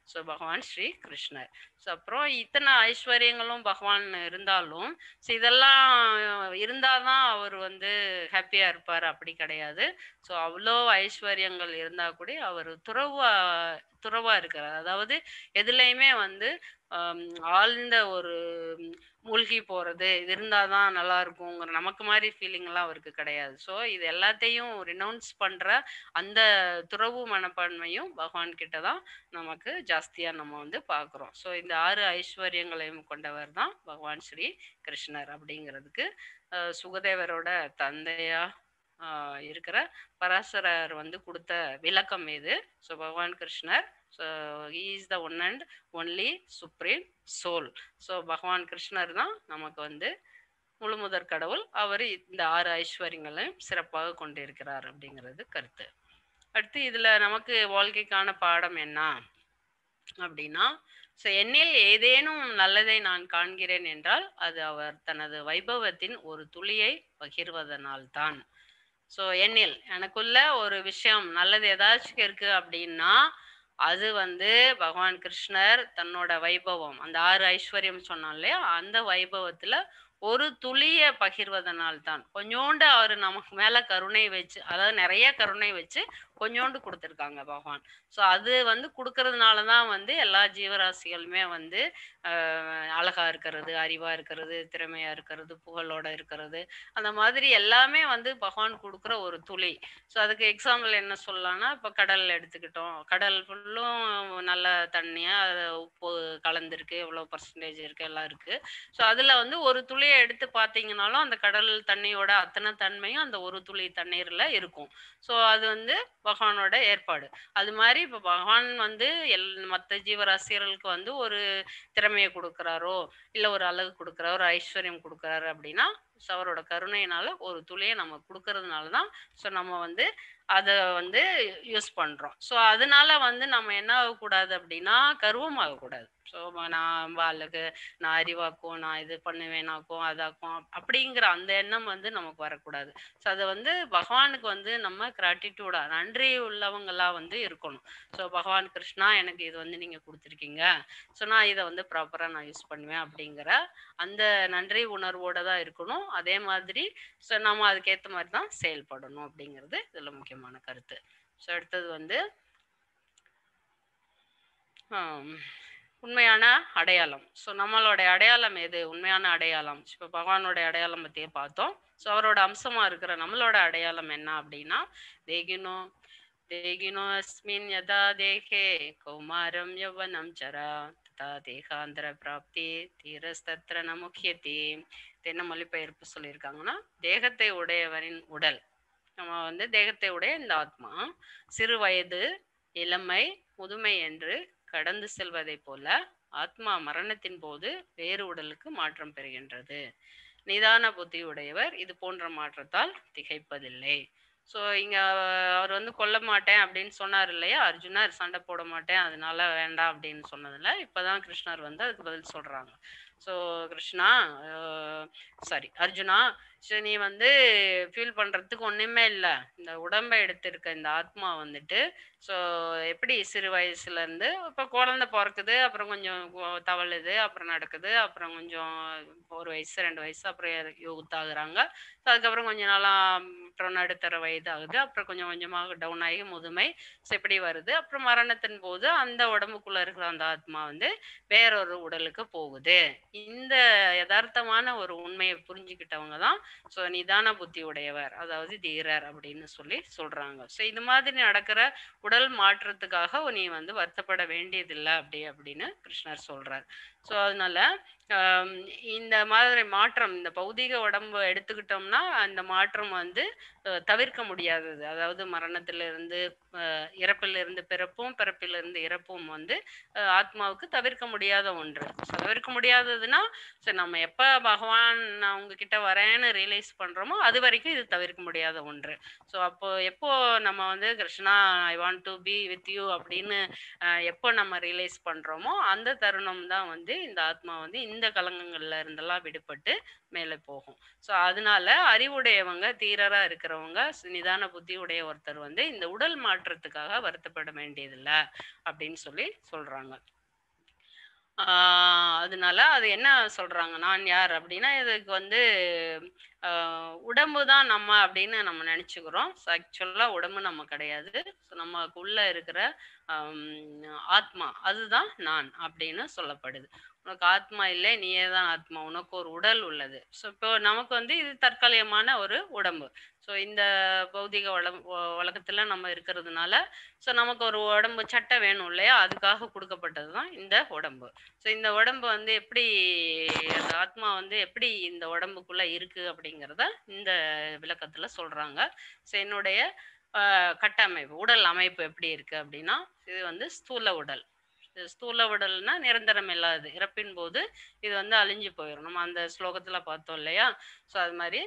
ஸோ பகவான் ஸ்ரீ கிருஷ்ணர் ஸோ அப்புறம் இத்தனை ஐஸ்வர்யங்களும் பகவான் இருந்தாலும் ஸோ இதெல்லாம் இருந்தால் தான் அவர் வந்து ஹாப்பியாக இருப்பார் அப்படி கிடையாது ஸோ அவ்வளோ ஐஸ்வர்யங்கள் இருந்தால் கூட அவர் துறவா துறவா இருக்கிறார் அதாவது எதுலேயுமே வந்து ஆம், ஆழ்ந்த ஒரு ம், மூழ்கி போகிறது இது இருந்தால் தான் நல்லா இருக்குங்கிற நமக்கு மாதிரி ஃபீலிங்லாம் அவருக்கு கிடையாது ஸோ இது எல்லாத்தையும் ரினவுன்ஸ் பண்ணுற அந்த துறவு மனப்பான்மையும் பகவான் கிட்ட தான் நமக்கு ஜாஸ்தியாக நம்ம வந்து பார்க்குறோம் ஸோ இந்த ஆறு ஐஸ்வர்யங்களையும் கொண்டவர் தான் பகவான் ஸ்ரீ கிருஷ்ணர் அப்படிங்கிறதுக்கு அஹ், சுகதேவரோட தந்தையா ஆஹ், இருக்கிற பராசரர் வந்து கொடுத்த விளக்கம் இது ஸோ பகவான் கிருஷ்ணர் so is the one and only supreme soul so Bhagavan கிருஷ்ணர் தான் நமக்கு வந்து முழு முதற் கடவுள் அவர் இந்த ஆறு ஐஸ்வர்யங்களையும் சிறப்பாக கொண்டிருக்கிறார் அப்படிங்கிறது கருத்து அடுத்து இதில் நமக்கு வாழ்க்கைக்கான பாடம் என்ன அப்படின்னா ஸோ என்னில் ஏதேனும் நல்லதை நான் காண்கிறேன் என்றால் அது அவர் தனது வைபவத்தின் ஒரு துளியை பகிர்வதனால் தான் ஸோ என்னில் எனக்குள்ள ஒரு விஷயம் நல்லது ஏதாச்சும் இருக்கு அப்படின்னா அது வந்து பகவான் கிருஷ்ணர் தன்னோட வைபவம் அந்த ஆறு ஐஸ்வர்யம் சொன்னோம் இல்லையா அந்த வைபவத்துல ஒரு துளிய பகிர்வதனால் தான் கொஞ்சோண்டு அவர் நமக்கு மேல கருணை வச்சு அதாவது நிறைய கருணை வச்சு கொஞ்சோண்டு கொடுத்துருக்காங்க பகவான் ஸோ அது வந்து கொடுக்கறதுனால தான் வந்து எல்லா ஜீவராசிகளுமே வந்து ஆஹ், அழகா இருக்கிறது அறிவா இருக்கிறது திறமையா இருக்கிறது புகழோட இருக்கிறது அந்த மாதிரி எல்லாமே வந்து பகவான் கொடுக்குற ஒரு துளி ஸோ அதுக்கு எக்ஸாம்பிள் என்ன சொல்லலாம்னா இப்போ கடல் எடுத்துக்கிட்டோம் கடல் ஃபுல்லும் நல்ல தண்ணியாக அது உப்பு கலந்துருக்கு எவ்வளோ பர்சன்டேஜ் இருக்கு எல்லாம் இருக்கு ஸோ அதில் வந்து ஒரு துளியை எடுத்து பார்த்தீங்கனாலும் அந்த கடல் தண்ணியோட அத்தனை தன்மையும் அந்த ஒரு துளி தண்ணீரில் இருக்கும் ஸோ அது வந்து பகவானோட ஏற்பாடு அது மாதிரி இப்போ பகவான் வந்து எல் மற்ற ஜீவராசிகளுக்கு வந்து ஒரு திறமையை கொடுக்குறாரோ இல்லை ஒரு அழகு கொடுக்குறாரோ ஒரு ஐஸ்வர்யம் கொடுக்குறாரு அப்படின்னா ஸோ அவரோட கருணையினால ஒரு துளியை நம்ம கொடுக்கறதுனால தான் ஸோ நம்ம வந்து அதை வந்து யூஸ் பண்ணுறோம் ஸோ அதனால வந்து நம்ம என்ன ஆகக்கூடாது அப்படின்னா கருவம் ஆகக்கூடாது ஸோ நான் அழகு நான் அறிவாக்கும் நான் இது பண்ணுவேனாக்கும் அதாக்கும் அப்படிங்கிற அந்த எண்ணம் வந்து நமக்கு வரக்கூடாது ஸோ அதை வந்து பகவானுக்கு வந்து நம்ம கிராட்டிடியூடா நன்றி உள்ளவங்களா வந்து இருக்கணும் ஸோ பகவான் கிருஷ்ணா எனக்கு இது வந்து நீங்கள் கொடுத்துருக்கீங்க ஸோ நான் இதை வந்து ப்ராப்பராக நான் யூஸ் பண்ணுவேன் அப்படிங்கிற அந்த நன்றி உணர்வோட தான் இருக்கணும் அதே மாதிரி ஸோ நம்ம அதுக்கேற்ற மாதிரி தான் செயல்படணும் அப்படிங்கிறது இதில் முக்கியமான கருத்து ஸோ அடுத்தது வந்து ஆம், உண்மையான அடையாளம் ஸோ நம்மளோட அடையாளம் எது உண்மையான அடையாளம் இப்போ பகவானோட அடையாளம் பற்றியே பார்த்தோம் ஸோ அவரோட அம்சமா இருக்கிற நம்மளோட அடையாளம் என்ன அப்படின்னா தேகினோ தேகினோ அஸ்மின் யதா தேகே கௌமாரம் யவனம் சரா ததா தேகாந்திர பிராப்தி தீரஸ்தத்ர நமுக்கியத்தி இது என்ன மொழிபெயர்ப்பு சொல்லியிருக்காங்கன்னா தேகத்தை உடையவரின் உடல் நம்ம வந்து தேகத்தை உடைய இந்த ஆத்மா சிறு வயது இளமை முதுமை என்று கடந்து செல்வதைப் போல ஆத்மா மரணத்தின் போது வேறு உடலுக்கு மாற்றம் பெறுகின்றது நிதான புத்தி உடையவர் இது போன்ற மாற்றத்தால் திகைப்பதில்லை ஸோ இங்க அவர் வந்து கொல்ல மாட்டேன் அப்படின்னு சொன்னார் இல்லையா அர்ஜுனர் சண்டை போட மாட்டேன் அதனால வேண்டாம் அப்படின்னு சொன்னதுல இப்பதான் கிருஷ்ணர் வந்து அதுக்கு பதில் சொல்றாங்க so Krishna sorry Arjuna so நீ வந்து ஃபீல் பண்ணுறதுக்கு ஒன்றுமே இல்லை இந்த உடம்பை எடுத்திருக்க இந்த ஆத்மா வந்துட்டு ஸோ எப்படி சிறு வயசுலேருந்து இப்போ குழந்த பிறக்குது அப்புறம் கொஞ்சம் கொ- தவழுது அப்புறம் நடக்குது அப்புறம் கொஞ்சம் ஒரு வயசு ரெண்டு வயசு அப்புறம் யூத் ஆகுறாங்க ஸோ அதுக்கப்புறம் கொஞ்ச நாளாக அப்புறம் நடுத்தர வயது ஆகுது அப்புறம் கொஞ்சம் கொஞ்சமாக டவுன் ஆகி முதுமை ஸோ இப்படி வருது அப்புறம் மரணத்தின் போது அந்த உடம்புக்குள்ள இருக்கிற அந்த ஆத்மா வந்து வேறொரு உடலுக்கு போகுது இந்த யதார்த்தமான ஒரு உண்மையை புரிஞ்சுக்கிட்டவங்க தான் ஸோ நிதான புத்தி உடையவர் அதாவது தீரர் அப்படின்னு சொல்லி சொல்றாங்க ஸோ இது மாதிரி நடக்கிற உடல் மாற்றத்துக்காக நீ வந்து வருத்தப்பட வேண்டியதில்லை அப்படி அப்படின்னு கிருஷ்ணர் சொல்றார் ஸோ அதனால ஆம், இந்த மாதிரி மாற்றம் இந்த பௌதீக உடம்பு எடுத்துக்கிட்டோம்னா அந்த மாற்றம் வந்து அஹ், தவிர்க்க முடியாதது அதாவது மரணத்திலிருந்து அஹ், இறப்பிலிருந்து பிறப்பும் பிறப்பிலிருந்து இறப்பும் வந்து அஹ், ஆத்மாவுக்கு தவிர்க்க முடியாத ஒன்று So, தவிர்க்க முடியாததுன்னா சரி நம்ம எப்போ பகவான் நான் உங்ககிட்ட வரேன்னு ரியலைஸ் பண்ணுறோமோ அது வரைக்கும் இது தவிர்க்க முடியாத ஒன்று ஸோ அப்போ எப்போ நம்ம வந்து Krishna I want to be with you அப்படின்னு அஹ், எப்போ நம்ம ரியலைஸ் பண்ணுறோமோ அந்த தருணம் தான் வந்து வந்து இந்த ஆத்மா வந்து இந்த கலங்கங்கள்ல இருந்தெல்லாம் விடுபட்டு மேலே போகும் ஸோ அதனால அறிவுடையவங்க தீரரா இருக்கிறவங்க ஸ்- நிதான புத்தி உடைய ஒருத்தர் வந்து இந்த உடல் மாற்றத்துக்காக வருத்தப்பட வேண்டியதில்லை அப்படின்னு சொல்லி சொல்றாங்க ஆஹ் அதனால அது என்ன சொல்றாங்க நான் யார் அப்படின்னா இதுக்கு வந்து ஆஹ் உடம்பு தான் நம்ம அப்படின்னு நம்ம நினைச்சுக்கிறோம் ஆக்சுவலா உடம்பு நம்ம கிடையாது ஸோ நமக்குள்ள இருக்கிற ஆம், ஆத்மா அதுதான் நான் அப்படின்னு சொல்லப்படுது உனக்கு ஆத்மா இல்லை நீயே தான் ஆத்மா உனக்கு ஒரு உடல் உள்ளது ஸோ இப்போ நமக்கு வந்து இது தற்காலிகமான ஒரு உடம்பு ஸோ இந்த பௌதிக உலம் உ- உலகத்துல நம்ம இருக்கிறதுனால ஸோ நமக்கு ஒரு உடம்பு சட்டை வேணும் இல்லையா அதுக்காக கொடுக்கப்பட்டது தான் இந்த உடம்பு ஸோ இந்த உடம்பு வந்து எப்படி அந்த ஆத்மா வந்து எப்படி இந்த உடம்புக்குள்ள இருக்கு அப்படிங்கிறத இந்த விளக்கத்துல சொல்றாங்க ஸோ என்னுடைய ஆஹ், கட்டமைப்பு உடல் அமைப்பு எப்படி இருக்கு அப்படின்னா இது வந்து ஸ்தூல உடல் இது ஸ்தூல உடல்னா நிரந்தரம் இல்லாதது இறப்பின் போது இது வந்து அழிஞ்சு போயிடும் நம்ம அந்த ஸ்லோகத்துல பார்த்தோம் இல்லையா ஸோ அது மாதிரி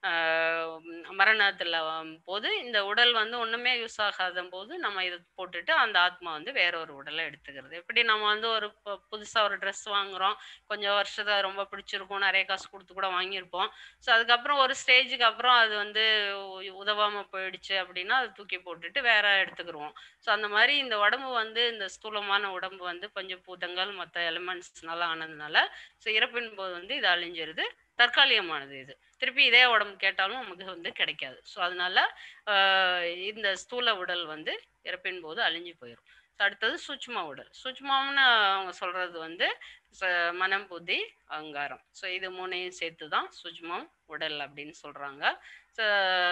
ஆஹ் மரணத்துல போது இந்த உடல் வந்து ஒண்ணுமே யூஸ் ஆகாத போது நம்ம இதை போட்டுட்டு அந்த ஆத்மா வந்து வேற ஒரு உடலை எடுத்துக்கிறது எப்படி நம்ம வந்து ஒரு பு- புதுசா ஒரு ட்ரெஸ் வாங்குறோம் கொஞ்சம் வருஷத்தை ரொம்ப பிடிச்சிருக்கும் நிறைய காசு கொடுத்து கூட வாங்கியிருப்போம் ஸோ அதுக்கப்புறம் ஒரு ஸ்டேஜுக்கு அப்புறம் அது வந்து உ- உதவாம போயிடுச்சு அப்படின்னா அது தூக்கி போட்டுட்டு வேற எடுத்துக்கிருவோம் ஸோ அந்த மாதிரி இந்த உடம்பு வந்து இந்த ஸ்தூலமான உடம்பு வந்து பஞ்சபூதங்கள் மற்ற எலிமெண்ட்ஸ்னால ஆனதுனால ஸோ இறப்பின் போது வந்து இது அழிஞ்சிருது தற்காலிகமானது இது திருப்பி இதே உடம்பு கேட்டாலும் நமக்கு வந்து கிடைக்காது ஸோ அதனால ஆஹ் இந்த ஸ்தூல உடல் வந்து இறப்பின் போது அழிஞ்சு போயிடும் அடுத்தது சூட்சும உடல் சூட்சுமம்னு அவங்க சொல்றது வந்து ச- மனம் புத்தி அகங்காரம் ஸோ இது மூணையும் சேர்த்து தான் சூட்சுமம் உடல் அப்படின்னு சொல்றாங்க ஸோ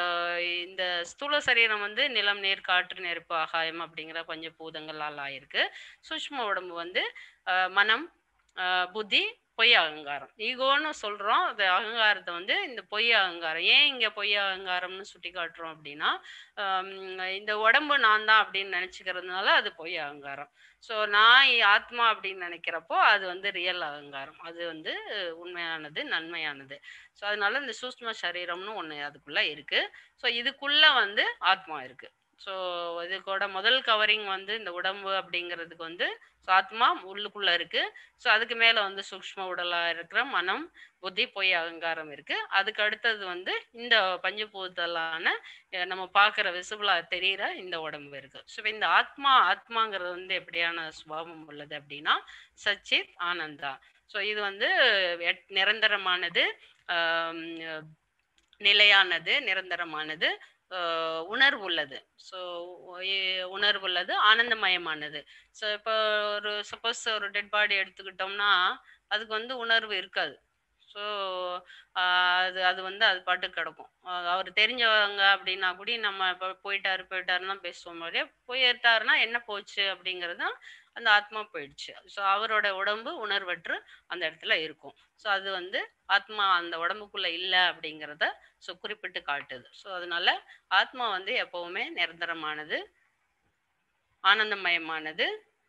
இந்த ஸ்தூல சரீரம் வந்து நிலம் நீர் காற்று நெருப்பு ஆகாயம் அப்படிங்கிற பஞ்ச பூதங்களால் ஆயிருக்கு சூட்சும உடம்பு வந்து ஆஹ் மனம் ஆஹ் புத்தி பொய் அகங்காரம் ஈகோன்னு சொல்றோம் அது அகங்காரத்தை வந்து இந்த பொய் அகங்காரம் ஏன் இங்க பொய் அகங்காரம்னு சுட்டி காட்டுறோம் அப்படின்னா ஆம், இந்த உடம்பு நான் தான் அப்படின்னு நினைச்சுக்கிறதுனால அது பொய் அகங்காரம் ஸோ நான் இ- ஆத்மா அப்படின்னு நினைக்கிறப்போ அது வந்து ரியல் அகங்காரம் அது வந்து உண்மையானது நன்மையானது ஸோ அதனால இந்த சூஷ்ம சரீரம்னு ஒன்று அதுக்குள்ள இருக்கு ஸோ இதுக்குள்ள வந்து ஆத்மா இருக்கு ஸோ இதுக்கோட முதல் கவரிங் வந்து இந்த உடம்பு அப்படிங்கிறதுக்கு வந்து ஸோ ஆத்மா உள்ளுக்குள்ள இருக்கு ஸோ அதுக்கு மேல வந்து சூக்ஷ்ம உடலா இருக்கிற மனம் புத்தி பொய் அகங்காரம் இருக்கு அதுக்கு அடுத்தது வந்து இந்த பஞ்சபூதலான அஹ் நம்ம பார்க்குற விசிபிளா தெரியிற இந்த உடம்பு இருக்கு ஸோ இந்த ஆத்மா ஆத்மாங்கிறது வந்து எப்படியான சுபாவம் உள்ளது அப்படின்னா சச்சித் ஆனந்தா ஸோ இது வந்து எட்- நிரந்தரமானது ஆம், நிலையானது நிரந்தரமானது ஆஹ் உணர்வுள்ளது ஸோ உணர்வுள்ளது ஆனந்தமயமானது ஸோ இப்போ ஒரு சப்போஸ் ஒரு டெட் பாடி எடுத்துக்கிட்டோம்னா அதுக்கு வந்து உணர்வு இருக்காது ஸோ அது அது வந்து அது பாட்டுக்கு கிடக்கும் ஆஹ் அவர் தெரிஞ்சவங்க அப்படின்னா கூட நம்ம இப்போ போயிட்டாரு போயிட்டாருன்னா பேசுவோம் மாதிரியே போயிட்டாருன்னா என்ன போச்சு அப்படிங்கிறது தான் அந்த ஆத்மா போயிடுச்சு ஸோ அவரோட உடம்பு உணர்வற்று அந்த இடத்துல இருக்கும் ஸோ அது வந்து ஆத்மா அந்த உடம்புக்குள்ள இல்லை அப்படிங்கிறத ஸோ குறிப்பிட்டு காட்டுது ஸோ அதனால ஆத்மா வந்து எப்பவுமே நிரந்தரமானது ஆனந்தமயமானது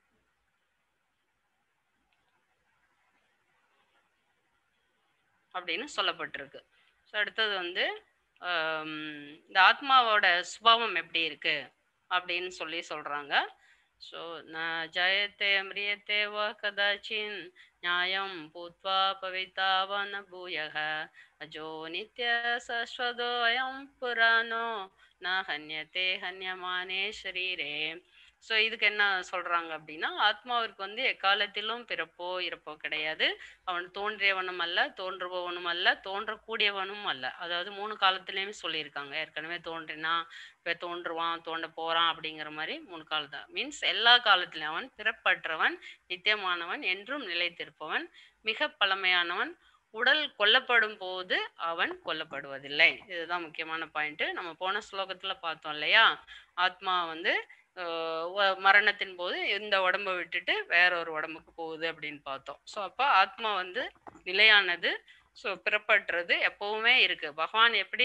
அப்படின்னு சொல்லப்பட்டிருக்கு ஸோ அடுத்தது வந்து ஆம், இந்த ஆத்மாவோட சுபாவம் எப்படி இருக்கு அப்படின்னு சொல்லி சொல்றாங்க ஸோ ந ஜயத்தே மிரியத்தே வ கதாச்சின் நியாயம் பூத்வா பவிதா வ ந பூயக அஜோ நித்ய சஸ்வதோ அயம் புராணோ ந ஹன்யத்தே ஹன்யமானே ஷரீரே ஸோ இதுக்கு என்ன சொல்றாங்க அப்படின்னா ஆத்மாவிற்கு வந்து எக்காலத்திலும் பிறப்போ இறப்போ கிடையாது அவன் தோன்றியவனும் அல்ல தோன்றுபவனும் அல்ல தோன்றக்கூடியவனும் அல்ல அதாவது மூணு காலத்திலயுமே சொல்லியிருக்காங்க ஏற்கனவே தோன்றினா இப்போ தோன்றுவான் தோண்ட போறான் அப்படிங்கிற மாதிரி மூணு காலத்தான் மீன்ஸ் எல்லா காலத்திலும் அவன் பிறப்பற்றவன் நித்தியமானவன் என்றும் நிலைத்திருப்பவன் மிக பழமையானவன் உடல் கொல்லப்படும் போது அவன் கொல்லப்படுவதில்லை இதுதான் முக்கியமான பாயிண்ட் நம்ம போன ஸ்லோகத்துல பார்த்தோம் இல்லையா ஆத்மா வந்து ஆஹ் வ- மரணத்தின் போது இந்த உடம்பை விட்டுட்டு வேற ஒரு உடம்புக்கு போகுது அப்படின்னு பார்த்தோம் ஸோ அப்போ ஆத்மா வந்து நிலையானது ஸோ பிறப்பற்றது எப்பவுமே இருக்கு பகவான் எப்படி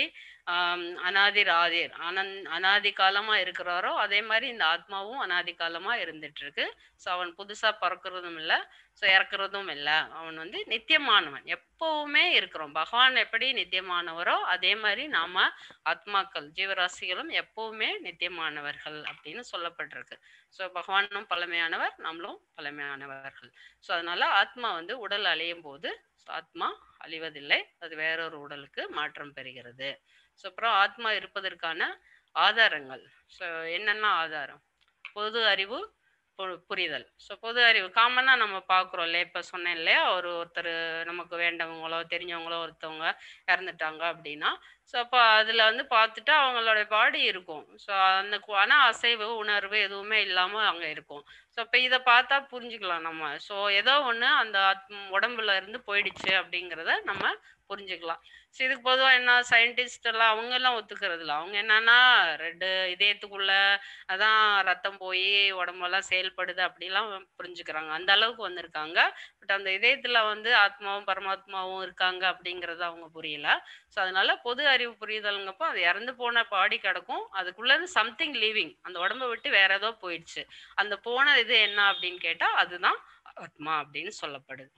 ஆம், அனாதிர் ஆதிர் அனந் அனாதி காலமா இருக்கிறாரோ அதே மாதிரி இந்த ஆத்மாவும் அனாதி காலமா இருந்துட்டு இருக்கு ஸோ அவன் புதுசா பிறக்கிறதும் இல்லை ஸோ இறக்குறதும் இல்லை அவன் வந்து நித்தியமானவன் எப்பவுமே இருக்கிறோம் பகவான் எப்படி நித்தியமானவரோ அதே மாதிரி நாம ஆத்மாக்கள் ஜீவராசிகளும் எப்பவுமே நித்தியமானவர்கள் அப்படின்னு சொல்லப்பட்டிருக்கு ஸோ பகவானும் பழமையானவர் நம்மளும் பழமையானவர்கள் ஸோ அதனால ஆத்மா வந்து உடல் அழியும் போது ஆத்மா அழிவதில்லை அது வேறொரு உடலுக்கு மாற்றம் பெறுகிறது ஸோ அப்புறம் ஆத்மா இருப்பதற்கான ஆதாரங்கள் ஸோ என்னென்ன ஆதாரம் பொது அறிவு பு- புரிதல் ஸோ பொது அறிவு காமனாக நம்ம பார்க்குறோம் இல்லையா இப்போ சொன்னேன் இல்லையா ஒரு ஒருத்தர் நமக்கு வேண்டவங்களோ தெரிஞ்சவங்களோ ஒருத்தவங்க இறந்துட்டாங்க அப்படின்னா ஸோ அப்போ அதில் வந்து பார்த்துட்டு அவங்களோட பாடி இருக்கும் ஸோ அந்த கு- ஆனா அசைவு உணர்வு எதுவுமே இல்லாமல் அங்கே இருக்கும் ஸோ இப்போ இதை பார்த்தா புரிஞ்சுக்கலாம் நம்ம ஸோ ஏதோ ஒன்று அந்த ஆத்ம உடம்புல இருந்து போயிடுச்சு அப்படிங்கிறத நம்ம புரிஞ்சுக்கலாம் ஸோ இதுக்கு பொதுவாக என்ன சயின்டிஸ்ட் எல்லாம் அவங்க எல்லாம் ஒத்துக்கிறது இல்லை அவங்க என்னன்னா ரெண்டு இதயத்துக்குள்ள அதான் ரத்தம் போய் உடம்பெல்லாம் செயல்படுது அப்படிலாம் புரிஞ்சுக்கிறாங்க அந்த அளவுக்கு வந்திருக்காங்க பட் அந்த இதயத்துல வந்து ஆத்மாவும் பரமாத்மாவும் இருக்காங்க அப்படிங்கறது அவங்க புரியல ஸோ அதனால பொது அறிவு புரிதலுங்கப்போ அது இறந்து போன பாடி கிடக்கும் அதுக்குள்ள இருந்து சம்திங் லிவிங் அந்த உடம்ப விட்டு வேற ஏதோ போயிடுச்சு அந்த போன இது என்ன அப்படின்னு கேட்டா அதுதான் ஆத்மா அப்படின்னு சொல்லப்படுது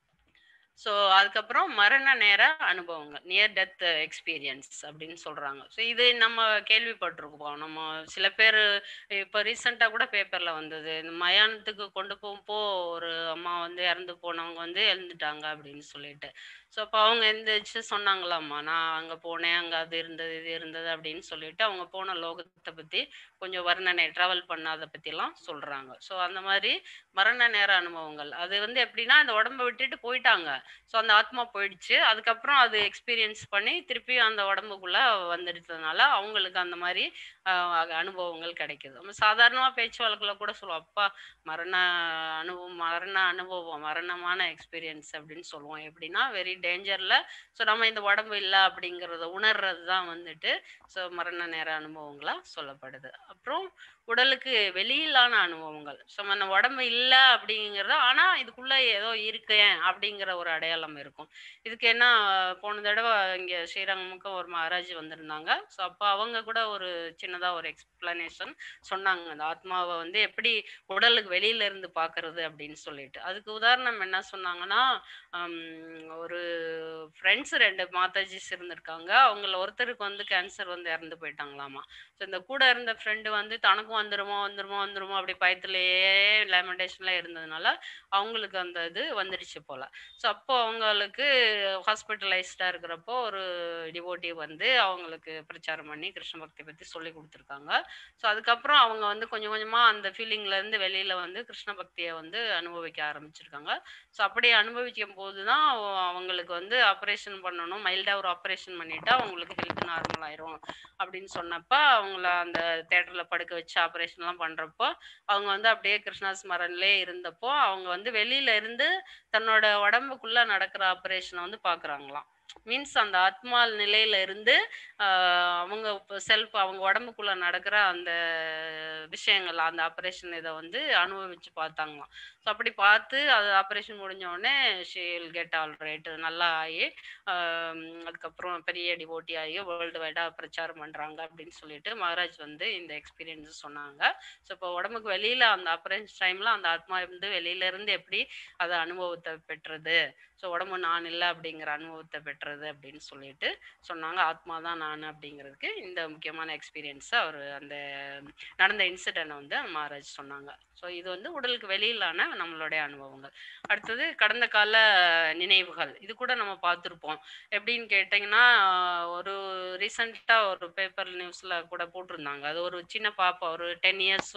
ஸோ அதுக்கப்புறம் மரண நேர அனுபவங்கள் நியர் டெத் எக்ஸ்பீரியன்ஸ் அப்படின்னு சொல்றாங்க ஸோ இது நம்ம கேள்விப்பட்டிருக்கோம் நம்ம சில பேர் இப்போ ரீசெண்டாக கூட பேப்பரில் வந்தது இந்த மயானத்துக்கு கொண்டு போகும்போ ஒரு அம்மா வந்து இறந்து போனவங்க வந்து இறந்துட்டாங்க அப்படின்னு சொல்லிட்டு ஸோ அப்போ அவங்க எந்திரிச்சு சொன்னாங்களாம்மா நான் அங்கே போனேன் அங்கே அது இருந்தது இது இருந்தது அப்படின்னு சொல்லிட்டு அவங்க போன லோகத்தை பற்றி கொஞ்சம் வர்ணனை ட்ராவல் பண்ணாத பற்றிலாம் சொல்கிறாங்க ஸோ அந்த மாதிரி மரண நேர அனுபவங்கள் அது வந்து எப்படின்னா அந்த உடம்ப விட்டுட்டு போயிட்டாங்க ஸோ அந்த ஆத்மா போயிடுச்சு அதுக்கப்புறம் அது எக்ஸ்பீரியன்ஸ் பண்ணி திருப்பி அந்த உடம்புக்குள்ள வந்துடுறதுனால அவங்களுக்கு அந்த மாதிரி ஆஹ், அக- அனுபவங்கள் கிடைக்குது நம்ம சாதாரணமாக பேச்சு வழக்கில் கூட சொல்லுவோம் அப்பா மரண அனுபவம் மரண அனுபவம் மரணமான எக்ஸ்பீரியன்ஸ் அப்படின்னு சொல்லுவோம் எப்படின்னா வெரி டேஞ்சரில் ஸோ நம்ம இந்த உடம்பு இல்லை அப்படிங்கிறத உணர்றது தான் வந்துட்டு ஸோ மரண நேர அனுபவங்களாக சொல்லப்படுது அப்புறம் உடலுக்கு வெளியிலான அனுபவங்கள் ஸோ நம்ம உடம்பு இல்லை அப்படிங்கிறது ஆனால் இதுக்குள்ளே ஏதோ இருக்கேன் அப்படிங்கிற ஒரு அடையாளம் இருக்கும் இதுக்கு என்ன போன தடவை இங்கே ஸ்ரீரங்கமுக்கு ஒரு மகாராஜ் வந்திருந்தாங்க ஸோ அப்போ அவங்க கூட ஒரு சின்னதாக ஒரு எக்ஸ்பிளனேஷன் சொன்னாங்க அந்த ஆத்மாவை வந்து எப்படி உடலுக்கு வெளியில இருந்து பார்க்கறது அப்படின்னு சொல்லிட்டு அதுக்கு உதாரணம் என்ன சொன்னாங்கன்னா ஹம், ஒரு ஃப்ரெண்ட்ஸ் ரெண்டு மாதாஜிஸ் இருந்திருக்காங்க அவங்கள ஒருத்தருக்கு வந்து கேன்சர் வந்து இறந்து போயிட்டாங்களாமா ஸோ இந்த கூட இருந்த ஃப்ரெண்டு வந்து தனக்கும் வந்துருமோ வந்துருமோ வந்துருமோ அப்படி பயத்துலயே லேமெண்டேஷன்ல இருந்ததுனால அவங்களுக்கு அந்த இது வந்துடுச்சு போல ஸோ அப்போ அவங்களுக்கு ஹாஸ்பிட்டலைஸ்டாக இருக்கிறப்போ ஒரு டிவோட்டி வந்து அவங்களுக்கு பிரச்சாரம் பண்ணி கிருஷ்ண பக்தி பற்றி சொல்லி கொடுத்துருக்காங்க ஸோ அதுக்கப்புறம் அவங்க வந்து கொஞ்சம் கொஞ்சமாக அந்த ஃபீலிங்ல இருந்து வெளியில வந்து கிருஷ்ண பக்தியை வந்து அனுபவிக்க ஆரம்பிச்சிருக்காங்க ஸோ அப்படி அனுபவிக்கும் போது தான் அவங்களுக்கு வந்து ஆப்ரேஷன் பண்ணணும் மைல்டாக ஒரு ஆப்ரேஷன் பண்ணிட்டா அவங்களுக்கு ஹெல்த் நார்மல் ஆயிரும் அப்படின்னு சொன்னப்ப அவங்கள அந்த தேட்டரில் படுக்க வச்சு ஆப்ரேஷன்லாம் பண்ணுறப்போ அவங்க வந்து அப்படியே கிருஷ்ணா ஸ்மரன்லே இருந்தப்போ அவங்க வந்து வெளியில இருந்து தன்னோட உடம்புக்குள்ள நடக்கிற ஆப்ரேஷனை வந்து பார்க்குறாங்களாம் மீன்ஸ் அந்த ஆத்மா நிலையில இருந்து ஆஹ் அவங்க செல்ஃப் அவங்க உடம்புக்குள்ள நடக்கிற அந்த விஷயங்கள் அந்த ஆப்ரேஷன் இதை வந்து அனுபவிச்சு பார்த்தாங்களாம் ஸோ அப்படி பார்த்து அது ஆப்ரேஷன் முடிஞ்ச உடனே ஷீல் கெட் ஆல் ரைட் நல்லா ஆகி ஆஹ் அதுக்கப்புறம் பெரிய டிவோட்டி ஆகி வேர்ல்டு வைடாக பிரச்சாரம் பண்ணுறாங்க அப்படின்னு சொல்லிட்டு மகாராஜ் வந்து இந்த எக்ஸ்பீரியன்ஸ் சொன்னாங்க ஸோ இப்போ உடம்புக்கு வெளியில அந்த ஆப்ரேஷன் டைம்ல அந்த ஆத்மா இருந்து வெளியில இருந்து எப்படி அதை அனுபவத்தை பெற்றது ஸோ உடம்பு நான் இல்லை அப்படிங்கிற அனுபவத்தை பெற்றது அப்படின்னு சொல்லிட்டு சொன்னாங்க ஆத்மா தான் நான் அப்படிங்கிறதுக்கு இந்த முக்கியமான எக்ஸ்பீரியன்ஸை அவர் அந்த நடந்த இன்சிடென்ட் வந்து மகாராஜ் சொன்னாங்க ஸோ இது வந்து உடலுக்கு வெளியிலான நம்மளுடைய அனுபவங்கள் அடுத்தது கடந்த கால நினைவுகள் இது கூட நம்ம பார்த்துருப்போம் எப்படின்னு கேட்டிங்கன்னா ஒரு ரீசண்டாக ஒரு பேப்பர் நியூஸில் கூட போட்டிருந்தாங்க அது ஒரு சின்ன பாப்பா ஒரு ten years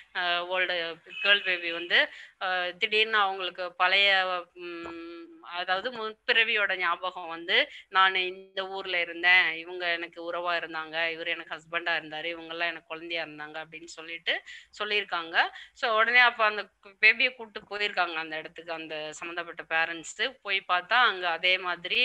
old girl baby வந்து அஹ், திடீர்னு அவங்களுக்கு பழைய ம், அதாவது முற்பிறவியோட ஞாபகம் வந்து நான் இந்த ஊர்ல இருந்தேன் இவங்க எனக்கு உறவா இருந்தாங்க இவர் எனக்கு ஹஸ்பண்டா இருந்தாரு இவங்கெல்லாம் எனக்கு குழந்தையா இருந்தாங்க அப்படின்னு சொல்லிட்டு சொல்லியிருக்காங்க ஸோ உடனே அப்போ அந்த பேபியை கூப்பிட்டு போயிருக்காங்க அந்த இடத்துக்கு அந்த சம்மந்தப்பட்ட பேரண்ட்ஸ் போய் பார்த்தா அங்கே அதே மாதிரி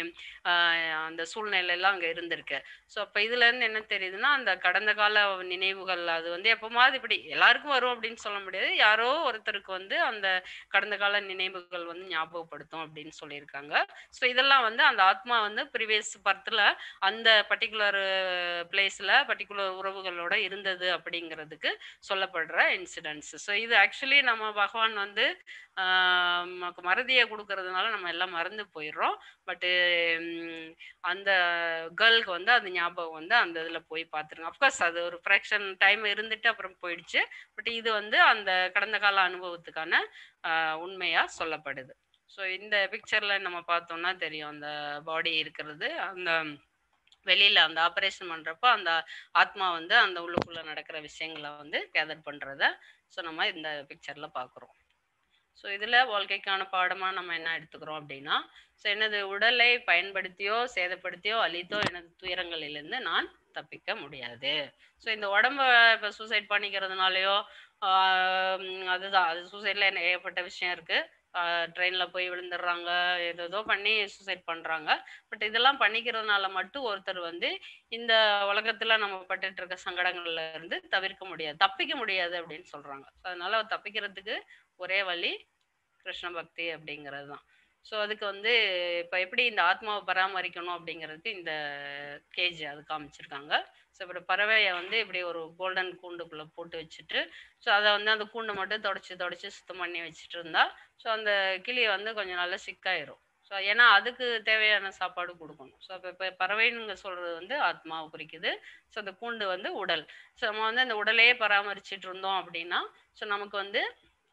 ஆஹ், அந்த சூழ்நிலை எல்லாம் அங்கே இருந்திருக்கு ஸோ அப்போ இதுல இருந்து என்ன தெரியுதுன்னா அந்த கடந்த கால நினைவுகள் அது வந்து எப்போமாவது இப்படி எல்லாருக்கும் வரும் அப்படின்னு சொல்ல முடியாது யாரோ ஒருத்தருக்கு வந்து அந்த கடந்த கால நினைவுகள் வந்து ஞாபகப்படுத்தும் அப்படின்னு அப்படின்னு சொல்லியிருக்காங்க ஸோ இதெல்லாம் வந்து அந்த ஆத்மா வந்து ப்ரீவியஸ் பர்த்தில் அந்த பர்டிகுலர் பிளேஸில் பர்டிகுலர் உறவுகளோட இருந்தது அப்படிங்கிறதுக்கு சொல்லப்படுற இன்சிடென்ட்ஸ் ஸோ இது ஆக்சுவலி நம்ம பகவான் வந்து ஆஹ் நமக்கு மறதியை கொடுக்கறதுனால நம்ம எல்லாம் மறந்து போயிடுறோம் பட்டு அந்த கேர்ளுக்கு வந்து அந்த ஞாபகம் வந்து அந்த இதில் போய் பார்த்துருங்க அஃப்கோர்ஸ் அது ஒரு ஃப்ராக்ஷன் டைம் இருந்துட்டு அப்புறம் போயிடுச்சு பட் இது வந்து அந்த கடந்த கால அனுபவத்துக்கான ஆஹ் உண்மையா சொல்லப்படுது ஸோ இந்த பிக்சர்ல நம்ம பார்த்தோம்னா தெரியும் அந்த பாடி இருக்கிறது அந்த வெளியில அந்த ஆப்ரேஷன் பண்றப்போ அந்த ஆத்மா வந்து அந்த உள்ளுக்குள்ள நடக்கிற விஷயங்களை வந்து கேதர் பண்றத ஸோ நம்ம இந்த பிக்சர்ல பார்க்குறோம் ஸோ இதில் வாழ்க்கைக்கான பாடமாக நம்ம என்ன எடுத்துக்கிறோம் அப்படின்னா ஸோ எனது உடலை பயன்படுத்தியோ சேதப்படுத்தியோ அழித்தோ எனது துயரங்களிலிருந்து நான் தப்பிக்க முடியாது ஸோ இந்த உடம்ப இப்போ சூசைட் பண்ணிக்கிறதுனாலயோ ஆஹ் அதுதான் அது சூசைடில் என்ன ஏகப்பட்ட விஷயம் இருக்குது ட்ரெயினில் போய் விழுந்துடுறாங்க ஏதேதோ பண்ணி சூசைட் பண்ணுறாங்க பட் இதெல்லாம் பண்ணிக்கிறதுனால மட்டும் ஒருத்தர் வந்து இந்த உலகத்தில் நம்ம பட்டுட்டு இருக்க சங்கடங்கள்ல இருந்து தவிர்க்க முடியாது தப்பிக்க முடியாது அப்படின்னு சொல்கிறாங்க அதனால தப்பிக்கிறதுக்கு ஒரே வழி கிருஷ்ண பக்தி அப்படிங்கிறது தான் ஸோ அதுக்கு வந்து இப்போ எப்படி இந்த ஆத்மாவை பராமரிக்கணும் அப்படிங்கிறதுக்கு இந்த கேஜ் அது காமிச்சிருக்காங்க ஸோ இப்படி பறவையை வந்து இப்படி ஒரு கோல்டன் கூண்டுக்குள்ளே போட்டு வச்சுட்டு ஸோ அதை வந்து அந்த கூண்டை மட்டும் தொடச்சி தொடச்சி சுத்தம் பண்ணி வச்சுட்டு இருந்தா ஸோ அந்த கிளி வந்து கொஞ்சம் நல்லா சிக்காயிரும் ஸோ ஏன்னா அதுக்கு தேவையான சாப்பாடு கொடுக்கணும் ஸோ இப்போ இப்போ பறவைன்னு சொல்கிறது வந்து ஆத்மாவை குறிக்குது ஸோ அந்த கூண்டு வந்து உடல் ஸோ நம்ம வந்து அந்த உடலையே பராமரிச்சிட்டு இருந்தோம் அப்படின்னா ஸோ நமக்கு வந்து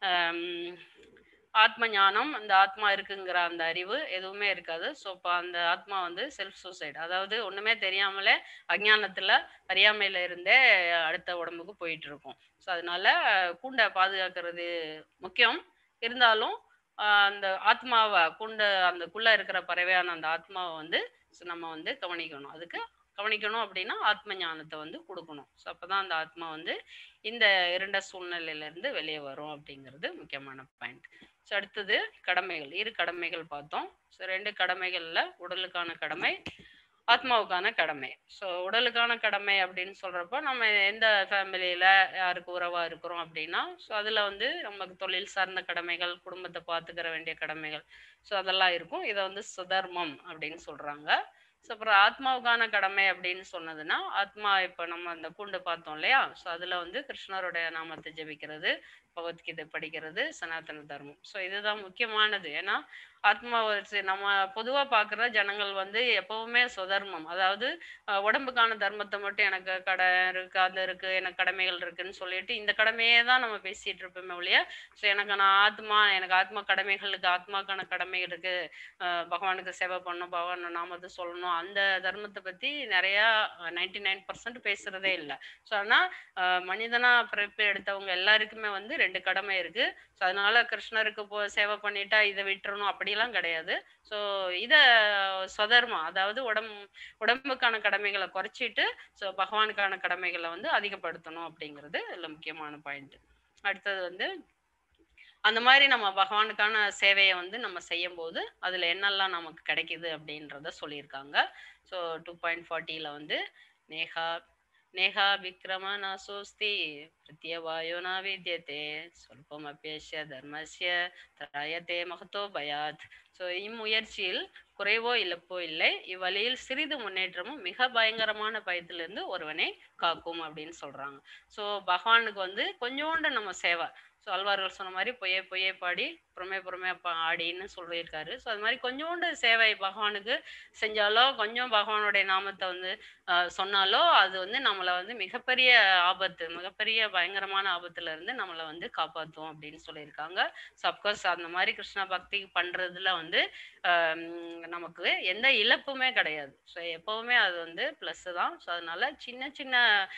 ஆத்ம ஞானம் அந்த ஆத்மா இருக்குங்கிற அந்த அறிவு எதுவுமே இருக்காது ஸோ இப்போ அந்த ஆத்மா வந்து செல்ஃப் சூசைட் அதாவது ஒன்றுமே தெரியாமலே அஜ்ஞானத்தில் அறியாமையில் இருந்தே அடுத்த உடம்புக்கு போயிட்டு இருக்கும் ஸோ அதனால கூண்டை பாதுகாக்கிறது முக்கியம் இருந்தாலும் அந்த ஆத்மாவை கூண்ட அந்தக்குள்ளே இருக்கிற பறவையான அந்த ஆத்மாவை வந்து நம்ம வந்து கவனிக்கணும் அதுக்கு கவனிக்கணும் அப்படின்னா ஆத்ம ஞானத்தை வந்து கொடுக்கணும் ஸோ அப்போ தான் அந்த ஆத்மா வந்து இந்த இருண்ட சூழ்நிலையிலேருந்து வெளியே வரும் அப்படிங்கிறது முக்கியமான பாயிண்ட் ஸோ அடுத்தது கடமைகள் இரு கடமைகள் பார்த்தோம் ஸோ ரெண்டு கடமைகளில் உடலுக்கான கடமை ஆத்மாவுக்கான கடமை ஸோ உடலுக்கான கடமை அப்படின்னு சொல்கிறப்போ நம்ம எந்த ஃபேமிலியில் யாருக்கு உறவாக இருக்கிறோம் அப்படின்னா ஸோ அதில் வந்து நமக்கு தொழில் சார்ந்த கடமைகள் குடும்பத்தை பார்த்துக்கிற வேண்டிய கடமைகள் ஸோ அதெல்லாம் இருக்கும் இதை வந்து சுதர்மம் அப்படின்னு சொல்கிறாங்க ஸோ அப்புறம் ஆத்மாவுக்கான கடமை அப்படின்னு சொன்னதுன்னா ஆத்மா இப்போ நம்ம அந்த கூண்டு பார்த்தோம் இல்லையா ஸோ அதில் வந்து கிருஷ்ணருடைய நாமத்தை ஜபிக்கிறது பகவத்கீதை படிக்கிறது சனாதன தர்மம் ஸோ இதுதான் முக்கியமானது ஏன்னா ஆத்மா நம்ம பொதுவாக பார்க்குற ஜனங்கள் வந்து எப்பவுமே சுதர்மம் அதாவது உடம்புக்கான தர்மத்தை மட்டும் எனக்கு கடை இருக்கு அது இருக்கு எனக்கு கடமைகள் இருக்குன்னு சொல்லிட்டு இந்த கடமையே தான் நம்ம பேசிட்டு இருப்போமே ஒழிய ஸோ எனக்கு நான் ஆத்மா எனக்கு ஆத்மா கடமைகளுக்கு ஆத்மாக்கான கடமை இருக்கு பகவானுக்கு சேவை பண்ணணும் பகவான் நாமத்தை சொல்லணும் அந்த தர்மத்தை பற்றி நிறையா நைன்டி நைன் பர்சன்ட் பேசுறதே இல்லை ஸோ ஆனால் மனிதனா பிறப்பு எடுத்தவங்க எல்லாருக்குமே வந்து ரெண்டு கடமை இருக்கு ஸோ அதனால கிருஷ்ணருக்கு போ சேவை பண்ணிட்டா இதை விட்டுறணும் அப்படிலாம் கிடையாது ஸோ இதை சொதர்மம் அதாவது உடம்பு உடம்புக்கான கடமைகளை குறைச்சிட்டு ஸோ பகவானுக்கான கடமைகளை வந்து அதிகப்படுத்தணும் அப்படிங்கிறது இதில் முக்கியமான பாயிண்ட் அடுத்தது வந்து அந்த மாதிரி நம்ம பகவானுக்கான சேவையை வந்து நம்ம செய்யும் போது அதில் என்னெல்லாம் நமக்கு கிடைக்குது அப்படின்றத சொல்லியிருக்காங்க ஸோ டூ பாயிண்ட் ஃபார்ட்டியில் வந்து நேஹா நேஹா விக்ரம நாசோஸ்தி பிரத்யவாயோ ந வித்தியதே சொல்பமப்பேஷ தர்மஸ்ய திராயத்தே மகத்தோ பயாத் ஸோ இம்முயற்சியில் குறைவோ இழப்போ இல்லை இவ்வழியில் சிறிது முன்னேற்றமும் மிக பயங்கரமான பயத்திலிருந்து ஒருவனை காக்கும் அப்படின்னு சொல்றாங்க ஸோ பகவானுக்கு வந்து கொஞ்சோண்டு நம்ம சேவை ஸோ அல்வார்கள் சொன்ன மாதிரி பொய்யே பொய்யே பாடி புறமே புறமே ஆடின்னு சொல்லியிருக்காரு ஸோ அது மாதிரி கொஞ்சோண்டு சேவை பகவானுக்கு செஞ்சாலோ கொஞ்சம் பகவானுடைய நாமத்தை வந்து சொன்னாலோ அது வந்து நம்மளை வந்து மிகப்பெரிய ஆபத்து மிகப்பெரிய பயங்கரமான ஆபத்துல இருந்து நம்மளை வந்து காப்பாற்றும் அப்படின்னு சொல்லியிருக்காங்க ஸோ அப்கோர்ஸ் அந்த மாதிரி கிருஷ்ண பக்தி பண்றதுல வந்து நமக்கு எந்த இழப்புமே கிடையாது ஸோ எப்பவுமே அது வந்து ப்ளஸ் தான் ஸோ அதனால சின்ன சின்ன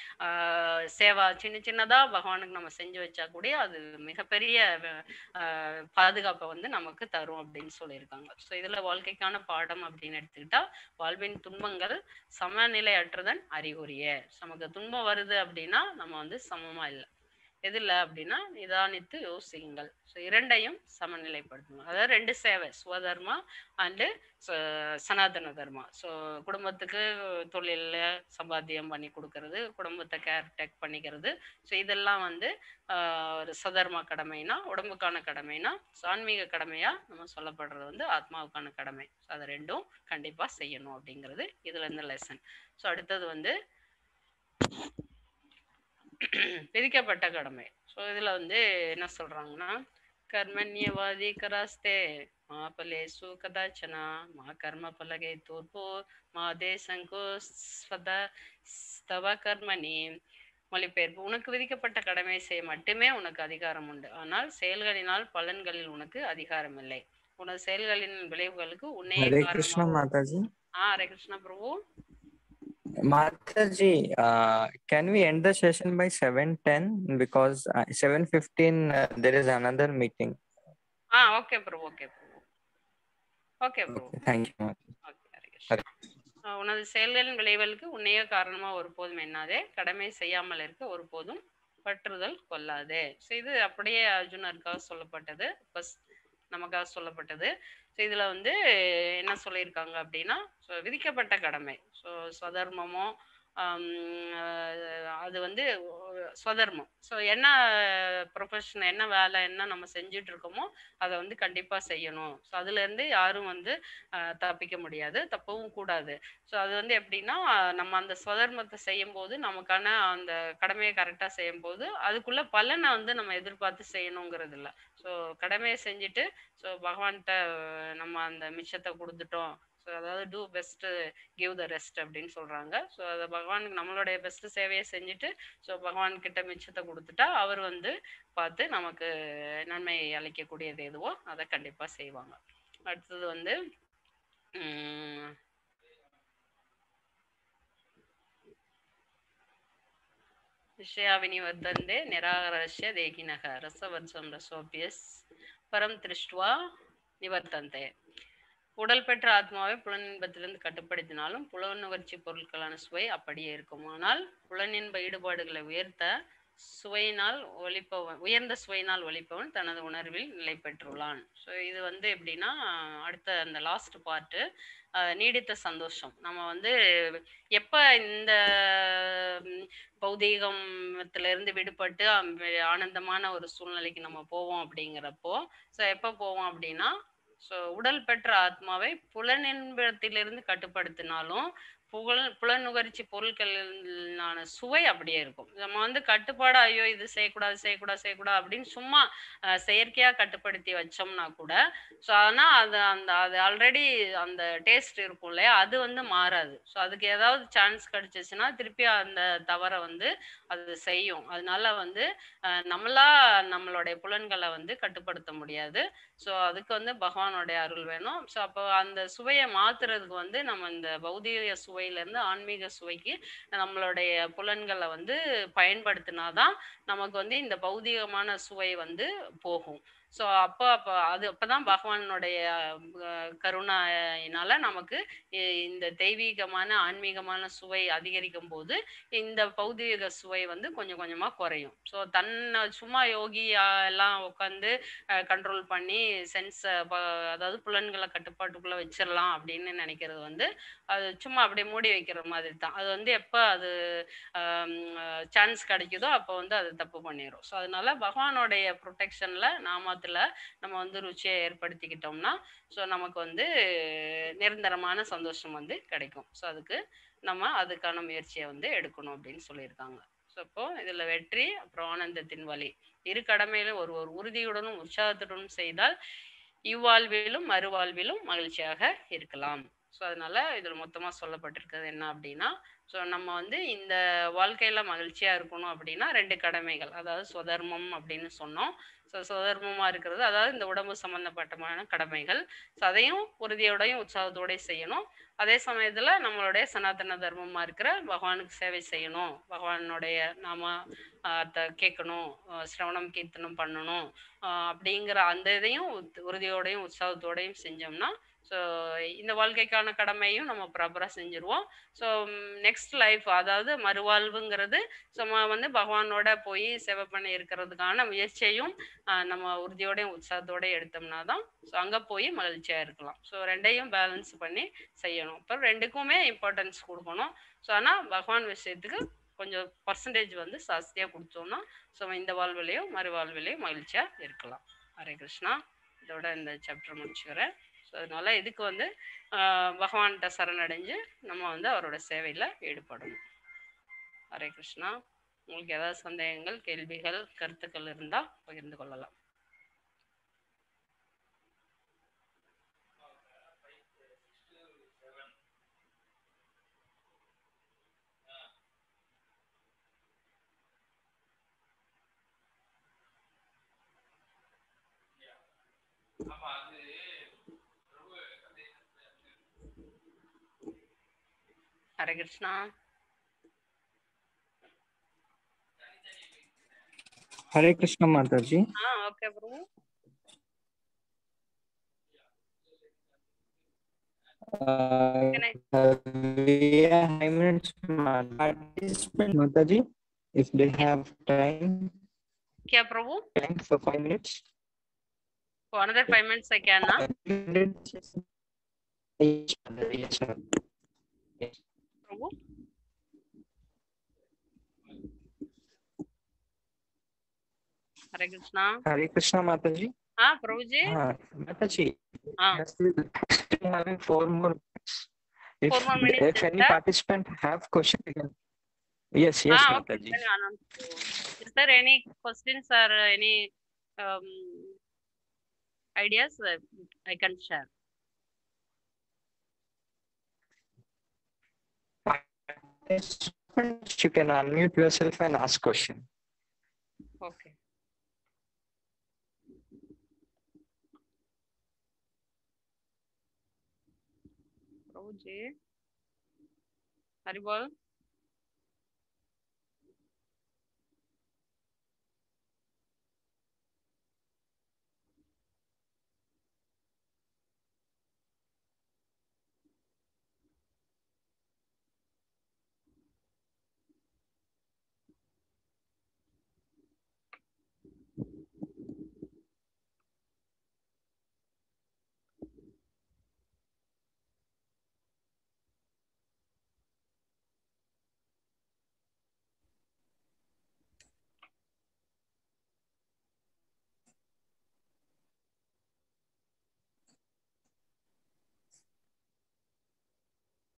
சேவா சின்ன சின்னதாக பகவானுக்கு நம்ம செஞ்சு வச்சா கூட அது மிகப்பெரிய பாதுகாப்பை வந்து நமக்கு தரும் அப்படின்னு சொல்லியிருக்காங்க ஸோ இதில் வாழ்க்கைக்கான பாடம் அப்படின்னு எடுத்துக்கிட்டா வாழ்வின் துன்பங்கள் சமநிலை அற்றுதன் அறிகுறிய நமக்கு துன்பம் வருது அப்படின்னா நம்ம வந்து சமமா இல்லை எதில் அப்படின்னா நிதானித்து யோசியுங்கள் ஸோ இரண்டையும் சமநிலைப்படுத்தணும் அதாவது ரெண்டு சேவை சுவதர்மா அண்டு சனாதன தர்மா ஸோ குடும்பத்துக்கு தொழிலில் சம்பாத்தியம் பண்ணி கொடுக்கறது குடும்பத்தை கேர் டேக் பண்ணிக்கிறது ஸோ இதெல்லாம் வந்து ஆஹ், ஒரு சதர்ம கடமைனா உடம்புக்கான கடமைனா ஆன்மீக கடமையாக நம்ம சொல்லப்படுறது வந்து ஆத்மாவுக்கான கடமை ஸோ அதை ரெண்டும் கண்டிப்பாக செய்யணும் அப்படிங்கிறது இதுல இருந்து லெசன் ஸோ அடுத்தது வந்து விதிக்கப்பட்ட கடமை ஸோ இதில் வந்து என்ன சொல்கிறாங்கன்னா கர்மண்யவாதி கராஸ்தே மா பலேசு கதாச்சனா மா கர்ம பலகை தூர்பு மா தேசங்கோ ஸ்வத ஸ்தவ கர்மணி மொழிபெயர்ப்பு உனக்கு விதிக்கப்பட்ட கடமை செய்ய மட்டுமே உனக்கு அதிகாரம் உண்டு ஆனால் செயல்களினால் பலன்களில் உனக்கு அதிகாரம் இல்லை உனது செயல்களின் விளைவுகளுக்கு உன்னே Hare Krishna காரணமாக Mataji. Ah Hare Krishna Prabhu Mataji, uh, can we end the session by 7.10 because uh, 7.15 uh, there is another meeting. Ah okay Prabhu okay Prabhu okay Prabhu Okay, thank you. Mataji. Okay Hare Krishna ஆ, உனது செயல்களின் விளைவுகளுக்கு உன்னையே காரணமா ஒருபோதும் எண்ணாதே கடமை செய்யாமல் இருக்க ஒருபோதும் பற்றுதல் கொள்ளாதே ஸோ இது அப்படியே அர்ஜுனருக்காக சொல்லப்பட்டது பஸ் நமக்காக சொல்லப்பட்டது ஸோ இதில் வந்து என்ன சொல்லியிருக்காங்க அப்படின்னா ஸோ விதிக்கப்பட்ட கடமை ஸோ ஸ்வதர்மமோ ஆம், அஹ், அது வந்து ஒரு ஸ்வதர்மம் ஸோ என்ன ப்ரொஃபஷன் என்ன வேலை என்ன நம்ம செஞ்சுட்டு இருக்கோமோ அதை வந்து கண்டிப்பாக செய்யணும் ஸோ அதுலேருந்து யாரும் வந்து அஹ், தப்பிக்க முடியாது தப்பவும் கூடாது ஸோ அது வந்து எப்படின்னா நம்ம அந்த ஸ்வதர்மத்தை செய்யும்போது நமக்கான அந்த கடமையை கரெக்டாக செய்யும்போது அதுக்குள்ள பலனை வந்து நம்ம எதிர்பார்த்து செய்யணுங்கிறது இல்லை ஸோ கடமையை செஞ்சுட்டு ஸோ பகவான்கிட்ட நம்ம அந்த மிச்சத்தை கொடுத்துட்டோம் ஸோ அதாவது do best give the rest அப்படின்னு சொல்கிறாங்க ஸோ அதை பகவானுக்கு நம்மளுடைய பெஸ்ட்டு சேவையை செஞ்சுட்டு ஸோ பகவான் கிட்ட மிச்சத்தை கொடுத்துட்டா அவர் வந்து பார்த்து நமக்கு நன்மை அளிக்கக்கூடியது எதுவோ அதை கண்டிப்பாக செய்வாங்க அடுத்தது வந்து உம், விஷயாவினிவர்த்தந்தே நிராகரஸ்ய தேகினக ரசவத்சம் ரசோபியஸ் பரம் திருஷ்டுவா நிவர்த்தந்தே உடல் பெற்ற ஆத்மாவை புலனின்பத்திலிருந்து கட்டுப்படுத்தினாலும் புலனுணர்ச்சி பொருட்களான சுவை அப்படியே இருக்கும் ஆனால் புலனின்ப ஈடுபாடுகளை உயர்த்த சுவையினால் ஒழிப்பவன் உயர்ந்த சுவையினால் ஒழிப்பவன் தனது உணர்வில் நிலை பெற்றுள்ளான் ஸோ இது வந்து எப்படின்னா அடுத்த அந்த லாஸ்ட் பார்ட்டு நீடித்த சந்தோஷம் நம்ம வந்து எப்போ இந்த ம், பௌதீகத்திலிருந்து விடுபட்டு அம், ஆனந்தமான ஒரு சூழ்நிலைக்கு நம்ம போவோம் அப்படிங்கிறப்போ ஸோ எப்போ போவோம் அப்படின்னா ஸோ உடல் பெற்ற ஆத்மாவை புலனின்பத்திலிருந்து கட்டுப்படுத்தினாலும் புகழ் புலனுகர்ச்சி பொருட்களான சுவை அப்படியே இருக்கும் நம்ம வந்து கட்டுப்பாடு ஐயோ இது செய்யக்கூடாது செய்யக்கூடாது செய்யக்கூடாது அப்படின்னு சும்மா அஹ், செயற்கையா கட்டுப்படுத்தி வச்சோம்னா கூட ஸோ ஆனால் அது அந்த அது ஆல்ரெடி அந்த டேஸ்ட் இருக்கும் இல்லையா அது வந்து மாறாது ஸோ அதுக்கு ஏதாவது சான்ஸ் கிடைச்சிச்சுன்னா திருப்பி அந்த தவறை வந்து அது செய்யும் அதனால வந்து அஹ், நம்மளா நம்மளுடைய புலன்களை வந்து கட்டுப்படுத்த முடியாது ஸோ அதுக்கு வந்து பகவானுடைய அருள் வேணும் ஸோ அப்போ அந்த சுவையை மாத்துறதுக்கு வந்து நம்ம இந்த பௌதீக சுவையிலேருந்து ஆன்மீக சுவைக்கு நம்மளுடைய புலன்களை வந்து பயன்படுத்தினாதான் நமக்கு வந்து இந்த பௌதீகமான சுவை வந்து போகும் ஸோ அப்போ அப்போ அது அப்பதான் பகவானுடைய அஹ், கருணையினால நமக்கு இ- இந்த தெய்வீகமான ஆன்மீகமான சுவை அதிகரிக்கும் போது இந்த பௌதீக சுவை வந்து கொஞ்சம் கொஞ்சமா குறையும் ஸோ தன்னை சும்மா யோகி அஹ், எல்லாம் உட்காந்து கண்ட்ரோல் பண்ணி சென்ஸை அதாவது புலன்களை கட்டுப்பாட்டுக்குள்ள வச்சிடலாம் அப்படின்னு நினைக்கிறது வந்து அது சும்மா அப்படியே மூடி வைக்கிற மாதிரி தான் அது வந்து எப்போ அது சான்ஸ் கிடைக்குதோ அப்போ வந்து அது தப்பு பண்ணிடும் ஸோ அதனால பகவானுடைய ப்ரொடெக்ஷனில் நாமத்தில் நம்ம வந்து ருச்சியை ஏற்படுத்திக்கிட்டோம்னா ஸோ நமக்கு வந்து நிரந்தரமான சந்தோஷம் வந்து கிடைக்கும் ஸோ அதுக்கு நம்ம அதுக்கான முயற்சியை வந்து எடுக்கணும் அப்படின்னு சொல்லியிருக்காங்க ஸோ அப்போ இதில் வெற்றி அப்புறம் ஆனந்தத்தின் வழி இரு கடமையிலும் ஒரு ஒரு உறுதியுடனும் உற்சாகத்துடனும் செய்தால் இவ்வாழ்விலும் மறுவாழ்விலும் மகிழ்ச்சியாக இருக்கலாம் ஸோ அதனால இதில் மொத்தமாக சொல்லப்பட்டிருக்கிறது என்ன அப்படின்னா ஸோ நம்ம வந்து இந்த வாழ்க்கையில் மகிழ்ச்சியாக இருக்கணும் அப்படின்னா ரெண்டு கடமைகள் அதாவது சுதர்மம் அப்படின்னு சொன்னோம் ஸோ சுதர்மமாக இருக்கிறது அதாவது இந்த உடம்பு சம்மந்தப்பட்டமான கடமைகள் ஸோ அதையும் உறுதியோடையும் உற்சாகத்தோடையும் செய்யணும் அதே சமயத்தில் நம்மளுடைய சனாதன தர்மமாக இருக்கிற பகவானுக்கு சேவை செய்யணும் பகவானுடைய நாம அதை கேட்கணும் அஹ் சிரவணம் கீர்த்தனம் பண்ணணும் அஹ் அப்படிங்கிற அந்த இதையும் உத்- உறுதியோடையும் உற்சாகத்தோடையும் செஞ்சோம்னா ஸோ இந்த வாழ்க்கைக்கான கடமையும் நம்ம ப்ராப்பராக செஞ்சுருவோம் ஸோ நெக்ஸ்ட் லைஃப் அதாவது மறுவாழ்வுங்கிறது சும்மா வந்து பகவானோட போய் சேவை பண்ணி இருக்கிறதுக்கான முயற்சியையும் ஆஹ், நம்ம உறுதியோடையும் உற்சாகத்தோடய எடுத்தோம்னா தான் ஸோ அங்கே போய் மகிழ்ச்சியாக இருக்கலாம் ஸோ ரெண்டையும் பேலன்ஸ் பண்ணி செய்யணும் இப்போ ரெண்டுக்குமே இம்பார்ட்டன்ஸ் கொடுக்கணும் ஸோ ஆனால் பகவான் விஷயத்துக்கு கொஞ்சம் பர்சன்டேஜ் வந்து ஜாஸ்தியாக கொடுத்தோம்னா ஸோ இந்த வாழ்விலையும் மறுவாழ்விலையும் மகிழ்ச்சியாக இருக்கலாம் ஹரே கிருஷ்ணா இதோட இந்த சாப்டர் முடிச்சுக்கிறேன் ஸோ அதனால இதுக்கு வந்து ஆஹ், பகவான்கிட்ட சரணடைஞ்சு நம்ம வந்து அவரோட சேவையில் ஈடுபடணும் ஹரே கிருஷ்ணா உங்களுக்கு ஏதாவது சந்தேகங்கள் கேள்விகள் கருத்துக்கள் இருந்தால் பகிர்ந்து கொள்ளலாம் Hare Krishna Hare Krishna Mataji. Ah okay Prabhu Uh, Can I- we are five minutes participant Mataji. If they have time, क्या प्रभु time for five minutes. for another five minutes I can ना Yes, Mataji, yes, sir. Yes. प्रभु हरे Krishna Hare Krishna Mataji. हाँ प्रभु जी Uh, Mataji, हाँ yes, we still having four more minutes. If, Four more minutes, if any sir. participant have question, they can. Yes, yes, Ah, okay. Mataji. Then announce. Is there any questions or any um, ideas that I can share? You can unmute yourself and ask question. Okay. प्रभु जी हरि बोल